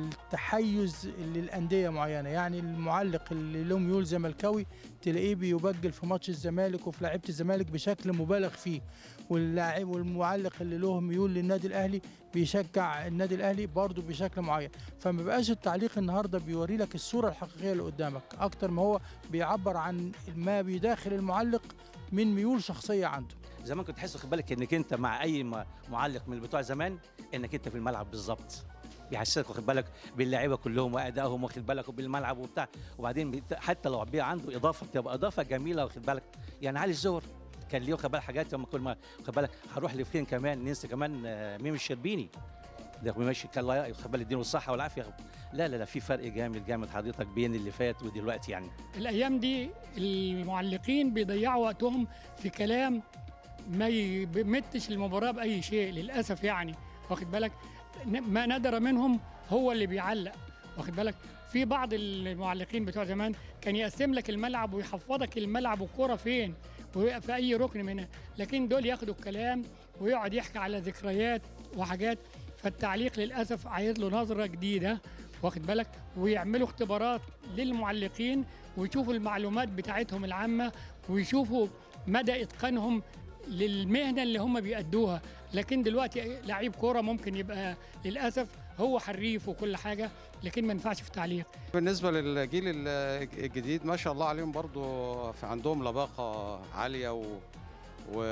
Speaker 8: التحيز للانديه معينه يعني المعلق اللي له ميول زملكاوي تلاقيه بيبجل في ماتش الزمالك وفي لعيبه الزمالك بشكل مبالغ فيه واللاعب والمعلق اللي له ميول للنادي الاهلي بيشجع النادي الاهلي برضه بشكل معين فما بقاش التعليق النهارده بيوري لك الصوره الحقيقيه اللي قدامك اكتر ما هو بيعبر عن ما بيداخل المعلق من ميول شخصيه عنده
Speaker 9: زمان كنت تحس واخد بالك انك انت مع اي م- معلق من بتوع زمان انك انت في الملعب بالظبط بيحسسك واخد بالك باللعيبه كلهم وادائهم واخد بالك وبالملعب وبتاع وبعدين بت- حتى لو بيبقى عنده اضافه بتبقى اضافه جميله واخد بالك يعني علي الزهر كان ليه واخد بالك حاجات لما كل ما واخد بالك هروح لفين كمان ننسى كمان آه، ميم الشربيني ده ماشي كان الله واخد بالك يديله الصحه والعافيه لا لا لا في فرق جامد جامد حضرتك بين اللي فات ودلوقتي يعني
Speaker 10: الايام دي المعلقين بيضيعوا وقتهم في كلام ما يمتش المباراه باي شيء للاسف يعني واخد بالك ن- ما ندر منهم هو اللي بيعلق واخد بالك في بعض المعلقين بتوع زمان كان يقسم لك الملعب ويحفظك الملعب والكرة فين وفي اي ركن منها لكن دول ياخدوا الكلام ويقعد يحكي على ذكريات وحاجات فالتعليق للاسف عايز له نظره جديده واخد بالك ويعملوا اختبارات للمعلقين ويشوفوا المعلومات بتاعتهم العامه ويشوفوا مدى اتقانهم للمهنه اللي هم بيأدوها لكن دلوقتي لعيب كوره ممكن يبقى للاسف هو حريف وكل حاجه لكن ما ينفعش في التعليق
Speaker 11: بالنسبة للجيل ال- الجديد ما شاء الله عليهم برضو في عندهم لباقة عالية و... و...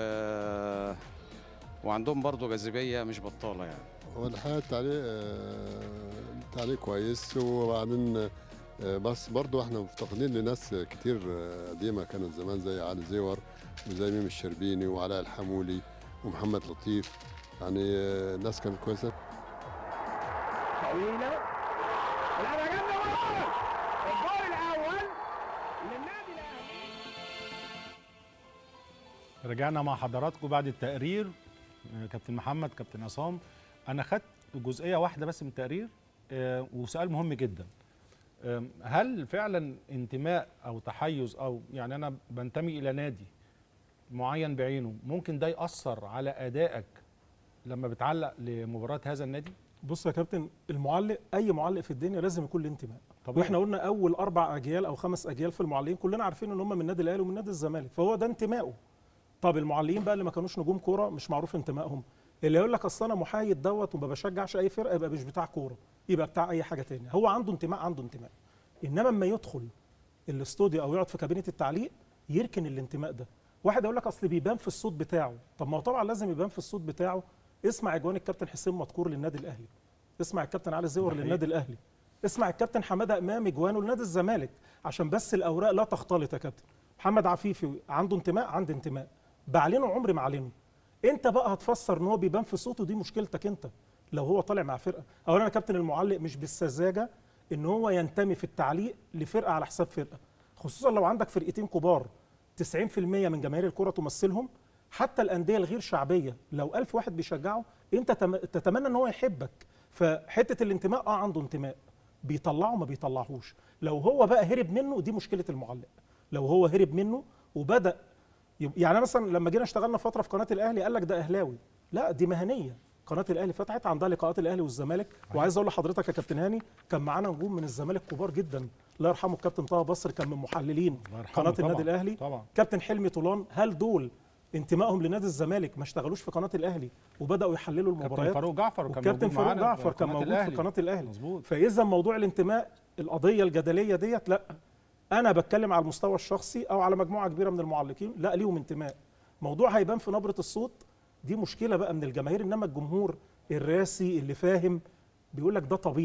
Speaker 11: وعندهم برضو جاذبية مش بطالة يعني
Speaker 12: هو الحقيقة التعليق آه، التعليق كويس وبعدين آه، بس برضو احنا مفتقدين لناس كتير آه، قديمة كانت زمان زي علي زيور وزي ميم الشربيني وعلاء الحمولي ومحمد لطيف يعني آه، ناس كانت كويسة
Speaker 5: طويلة ولعبة جامدة ورا الجول الأول للنادي الأهلي
Speaker 1: رجعنا مع حضراتكم بعد التقرير آه، كابتن محمد كابتن عصام انا خدت جزئيه واحده بس من التقرير آه، وسؤال مهم جدا آم، هل فعلا انتماء او تحيز او يعني انا بنتمي الى نادي معين بعينه ممكن ده ياثر على ادائك لما بتعلق لمباراه هذا النادي
Speaker 3: بص يا كابتن المعلق اي معلق في الدنيا لازم يكون له انتماء
Speaker 1: طبيعي.
Speaker 3: واحنا قلنا اول اربع اجيال او خمس اجيال في المعلقين كلنا عارفين ان هم من النادي الاهلي ومن نادي الزمالك فهو ده انتمائه طب المعلقين بقى اللي ما كانوش نجوم كوره مش معروف انتمائهم اللي يقول لك اصل انا محايد دوت وما بشجعش اي فرقه يبقى مش بتاع كوره يبقى بتاع اي حاجه تانية هو عنده انتماء عنده انتماء انما اما يدخل الاستوديو او يقعد في كابينه التعليق يركن الانتماء ده واحد يقول لك اصل بيبان في الصوت بتاعه طب ما هو طبعا لازم يبان في الصوت بتاعه اسمع اجوان الكابتن حسين مذكور للنادي الاهلي اسمع الكابتن علي زيور
Speaker 1: حقيقي.
Speaker 3: للنادي الاهلي اسمع الكابتن حماده امام اجوانه لنادي الزمالك عشان بس الاوراق لا تختلط يا كابتن محمد عفيفي عنده انتماء عندي انتماء بعلنه عمري ما اعلنه انت بقى هتفسر ان هو بيبان في صوته دي مشكلتك انت لو هو طالع مع فرقه اولا يا كابتن المعلق مش بالسذاجه ان هو ينتمي في التعليق لفرقه على حساب فرقه خصوصا لو عندك فرقتين كبار 90% من جماهير الكره تمثلهم حتى الانديه الغير شعبيه لو ألف واحد بيشجعه انت تم- تتمنى ان هو يحبك فحته الانتماء اه عنده انتماء بيطلعه ما بيطلعهوش لو هو بقى هرب منه دي مشكله المعلق لو هو هرب منه وبدا يب- يعني أنا مثلا لما جينا اشتغلنا فتره في قناه الاهلي قال لك ده اهلاوي لا دي مهنيه قناه الاهلي فتحت عندها لقاءات الاهلي والزمالك وعايز اقول لحضرتك يا كابتن هاني كان معانا نجوم من الزمالك كبار جدا الله يرحمه الكابتن طه بصر كان من محللين
Speaker 1: الله يرحمه
Speaker 3: قناه
Speaker 1: طبعاً،
Speaker 3: النادي الاهلي
Speaker 1: طبعا
Speaker 3: كابتن حلمي طولان هل دول انتمائهم لنادي الزمالك ما اشتغلوش في قناه الاهلي وبداوا يحللوا
Speaker 1: كابتن
Speaker 3: المباريات
Speaker 1: فاروق جعفر كان
Speaker 3: والكابتن
Speaker 1: موجود
Speaker 3: فاروق
Speaker 1: معانا
Speaker 3: جعفر
Speaker 1: في
Speaker 3: كان
Speaker 1: قناة
Speaker 3: موجود
Speaker 1: الأهلي.
Speaker 3: في قناه الاهلي
Speaker 1: مظبوط
Speaker 3: فاذا موضوع الانتماء القضيه الجدليه ديت لا انا بتكلم على المستوى الشخصي او على مجموعه كبيره من المعلقين لا ليهم انتماء موضوع هيبان في نبره الصوت دي مشكله بقى من الجماهير انما الجمهور الراسي اللي فاهم بيقول لك ده طبيعي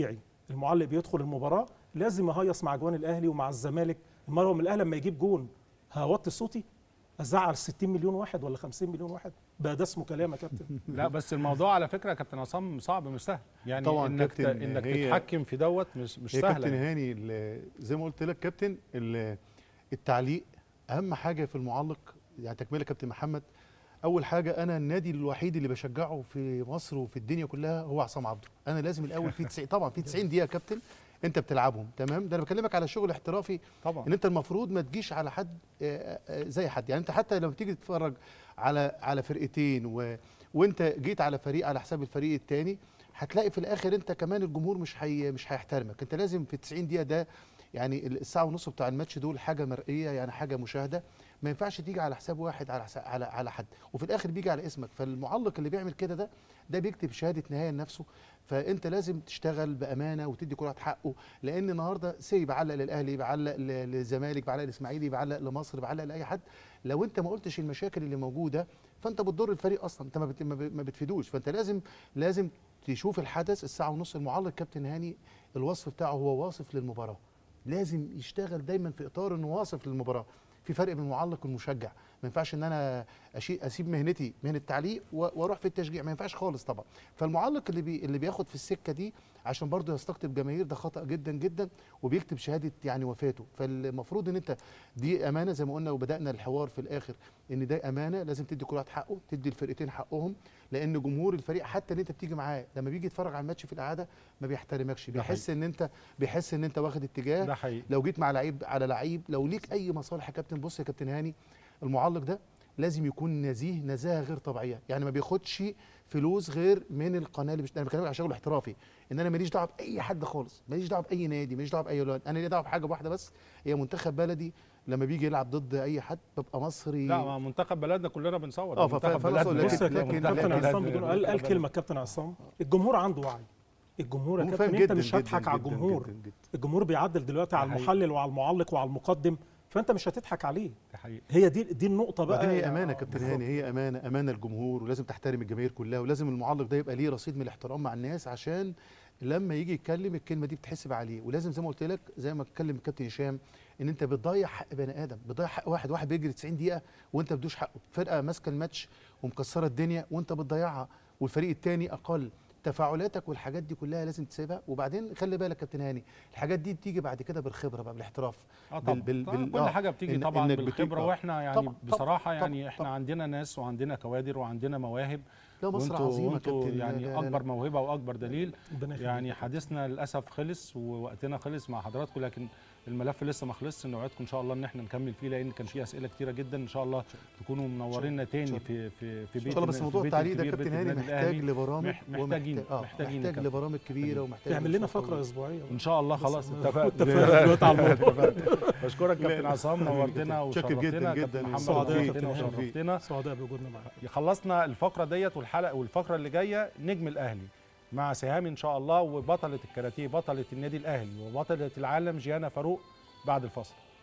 Speaker 3: المعلق بيدخل المباراه لازم يهيص مع جوان الاهلي ومع الزمالك المره من الاهلي لما يجيب جون هوطي صوتي ازعل 60 مليون واحد ولا 50 مليون واحد بقى ده اسمه كلام يا كابتن
Speaker 1: لا بس الموضوع على فكره يا كابتن عصام صعب مش سهل يعني
Speaker 2: طبعاً
Speaker 1: انك ت-
Speaker 2: كابتن،
Speaker 1: انك
Speaker 2: هي-
Speaker 1: تتحكم في دوت مش مش
Speaker 2: هي
Speaker 1: سهله
Speaker 2: كابتن
Speaker 1: يعني.
Speaker 2: هاني ال- زي ما قلت لك كابتن ال- التعليق اهم حاجه في المعلق يعني تكمله كابتن محمد اول حاجه انا النادي الوحيد اللي بشجعه في مصر وفي الدنيا كلها هو عصام عبده انا لازم الاول في 90 طبعا في 90 دقيقه كابتن انت بتلعبهم تمام ده انا بكلمك على شغل احترافي
Speaker 1: طبعا
Speaker 2: ان انت المفروض ما تجيش على حد آه، آه، زي حد يعني انت حتى لما تيجي تتفرج على على فرقتين و... وانت جيت على فريق على حساب الفريق الثاني هتلاقي في الاخر انت كمان الجمهور مش هي مش هيحترمك انت لازم في 90 دقيقه ده يعني الساعه ونص بتاع الماتش دول حاجه مرئيه يعني حاجه مشاهده ما ينفعش تيجي على حساب واحد على حساب على على حد وفي الاخر بيجي على اسمك فالمعلق اللي بيعمل كده ده ده بيكتب شهاده نهايه لنفسه فانت لازم تشتغل بامانه وتدي كل واحد حقه لان النهارده سي بعلق للاهلي بعلق ل- للزمالك بعلق للاسماعيلي بعلق لمصر بعلق لاي حد لو انت ما قلتش المشاكل اللي موجوده فانت بتضر الفريق اصلا انت ما بت- ما ب- ما بتفيدوش فانت لازم لازم تشوف الحدث الساعه ونص المعلق كابتن هاني الوصف بتاعه هو واصف للمباراه لازم يشتغل دايما في اطار انه واصف للمباراه في فرق بين المعلق والمشجع ما ينفعش ان انا أشي اسيب مهنتي مهنه التعليق و- واروح في التشجيع ما ينفعش خالص طبعا فالمعلق اللي بي اللي بياخد في السكه دي عشان برضه يستقطب جماهير ده خطا جدا جدا وبيكتب شهاده يعني وفاته فالمفروض ان انت دي امانه زي ما قلنا وبدانا الحوار في الاخر ان ده امانه لازم تدي كل واحد حقه تدي الفرقتين حقهم لان جمهور الفريق حتى اللي انت بتيجي معاه لما بيجي يتفرج على الماتش في القعده ما بيحترمكش
Speaker 1: ده
Speaker 2: بيحس ان انت بيحس ان انت واخد اتجاه
Speaker 1: ده حقيقي
Speaker 2: لو جيت مع لعيب على لعيب لو ليك اي مصالح يا كابتن بص يا كابتن هاني المعلق ده لازم يكون نزيه نزاهه غير طبيعيه يعني ما بياخدش فلوس غير من القناه اللي بش... انا بكلمك على شغل احترافي ان انا ماليش دعوه باي حد خالص ماليش دعوه باي نادي ماليش دعوه باي لون انا ليا دعوه بحاجه واحده بس هي منتخب بلدي لما بيجي يلعب ضد اي حد ببقى مصري
Speaker 1: لا ما منتخب بلدنا كلنا بنصور
Speaker 2: اه،
Speaker 1: ده
Speaker 2: ف-
Speaker 1: منتخب
Speaker 2: فأنا أقصد
Speaker 1: بلدنا.
Speaker 3: بص يا
Speaker 2: لكن-
Speaker 3: كابتن
Speaker 2: لكن-
Speaker 3: كابتن
Speaker 2: لكن-
Speaker 3: عصام بدون قال قال
Speaker 1: منتخب
Speaker 3: كلمه كابتن عصام الجمهور عنده وعي الجمهور يا
Speaker 2: هو
Speaker 3: كابتن
Speaker 2: فاهم
Speaker 3: انت
Speaker 2: جدا
Speaker 3: مش
Speaker 2: جدا
Speaker 3: هتضحك على
Speaker 2: جدا
Speaker 3: الجمهور
Speaker 2: جدا جدا.
Speaker 3: الجمهور بيعدل دلوقتي على
Speaker 1: ده حقيقي.
Speaker 3: المحلل وعلى المعلق وعلى المقدم فانت مش هتضحك عليه
Speaker 1: ده حقيقي
Speaker 3: هي دي دي النقطه بقى
Speaker 2: بعدين هي
Speaker 3: يا-
Speaker 2: امانه يا كابتن
Speaker 3: بالظبط.
Speaker 2: هاني هي امانه امانه الجمهور ولازم تحترم الجماهير كلها ولازم المعلق ده يبقى ليه رصيد من الاحترام مع الناس عشان لما يجي يتكلم الكلمه دي بتحسب عليه ولازم زي ما قلت لك زي ما اتكلم الكابتن هشام ان انت بتضيع حق بني ادم بتضيع حق واحد واحد بيجري 90 دقيقه وانت ما بتدوش حقه فرقه ماسكه الماتش ومكسره الدنيا وانت بتضيعها والفريق الثاني اقل تفاعلاتك والحاجات دي كلها لازم تسيبها وبعدين خلي بالك كابتن هاني الحاجات دي بتيجي بعد كده بالخبره بقى بالاحتراف
Speaker 1: اه طبعا
Speaker 2: بال-
Speaker 1: طبعاً
Speaker 2: بال-
Speaker 1: كل
Speaker 2: آه،
Speaker 1: حاجه بتيجي
Speaker 2: إن-
Speaker 1: طبعا
Speaker 2: إنك
Speaker 1: بالخبره
Speaker 2: بتبقى-
Speaker 1: واحنا يعني
Speaker 2: طبعاً،
Speaker 1: بصراحه
Speaker 2: طبعاً،
Speaker 1: يعني
Speaker 2: طبعاً،
Speaker 1: احنا
Speaker 2: طبعاً.
Speaker 1: عندنا ناس وعندنا كوادر وعندنا مواهب
Speaker 2: لا مصر
Speaker 1: وانتوا
Speaker 2: عظيمه
Speaker 1: وانتوا
Speaker 2: كابتن لا-
Speaker 1: يعني
Speaker 2: لا- لا-
Speaker 1: اكبر موهبه واكبر دليل
Speaker 3: ربنا يخليك.
Speaker 1: يعني حديثنا للاسف خلص ووقتنا خلص مع حضراتكم لكن الملف لسه ما خلصش نوعدكم ان شاء الله ان احنا نكمل فيه لان كان فيه اسئله كتيره جدا ان شاء الله تكونوا منورينا تاني في في في
Speaker 2: ان
Speaker 1: بيت
Speaker 2: شاء الله بس
Speaker 1: في
Speaker 2: موضوع
Speaker 1: بيت
Speaker 2: التعليق ده
Speaker 1: الكبير،
Speaker 2: كابتن
Speaker 1: بيت
Speaker 2: هاني
Speaker 1: النادي
Speaker 2: محتاج
Speaker 1: الأهلي.
Speaker 2: لبرامج
Speaker 1: مح- محتاجين
Speaker 2: ومحتاج- آه،
Speaker 1: محتاجين يا
Speaker 2: محتاج
Speaker 1: كابتن.
Speaker 2: لبرامج كبيره ومحتاج
Speaker 3: تعمل لنا
Speaker 2: لمسافة
Speaker 3: فقره
Speaker 2: طويلة.
Speaker 3: اسبوعيه
Speaker 1: ان شاء الله خلاص اتفقنا
Speaker 3: اتفقنا دلوقتي على الموضوع
Speaker 1: بشكرك كابتن عصام نورتنا
Speaker 2: شكر جدا
Speaker 1: وشرفتنا
Speaker 2: جدا
Speaker 1: كابتن محمد
Speaker 3: سعداء يا
Speaker 1: نورتنا
Speaker 3: كابتن هاني.
Speaker 1: وشرفتنا
Speaker 3: سعداء بوجودنا معاك
Speaker 1: خلصنا الفقره ديت والحلقه والفقره اللي جايه نجم الاهلي مع سهام ان شاء الله وبطله الكاراتيه بطله النادي الاهلي وبطله العالم جيانا فاروق بعد الفاصل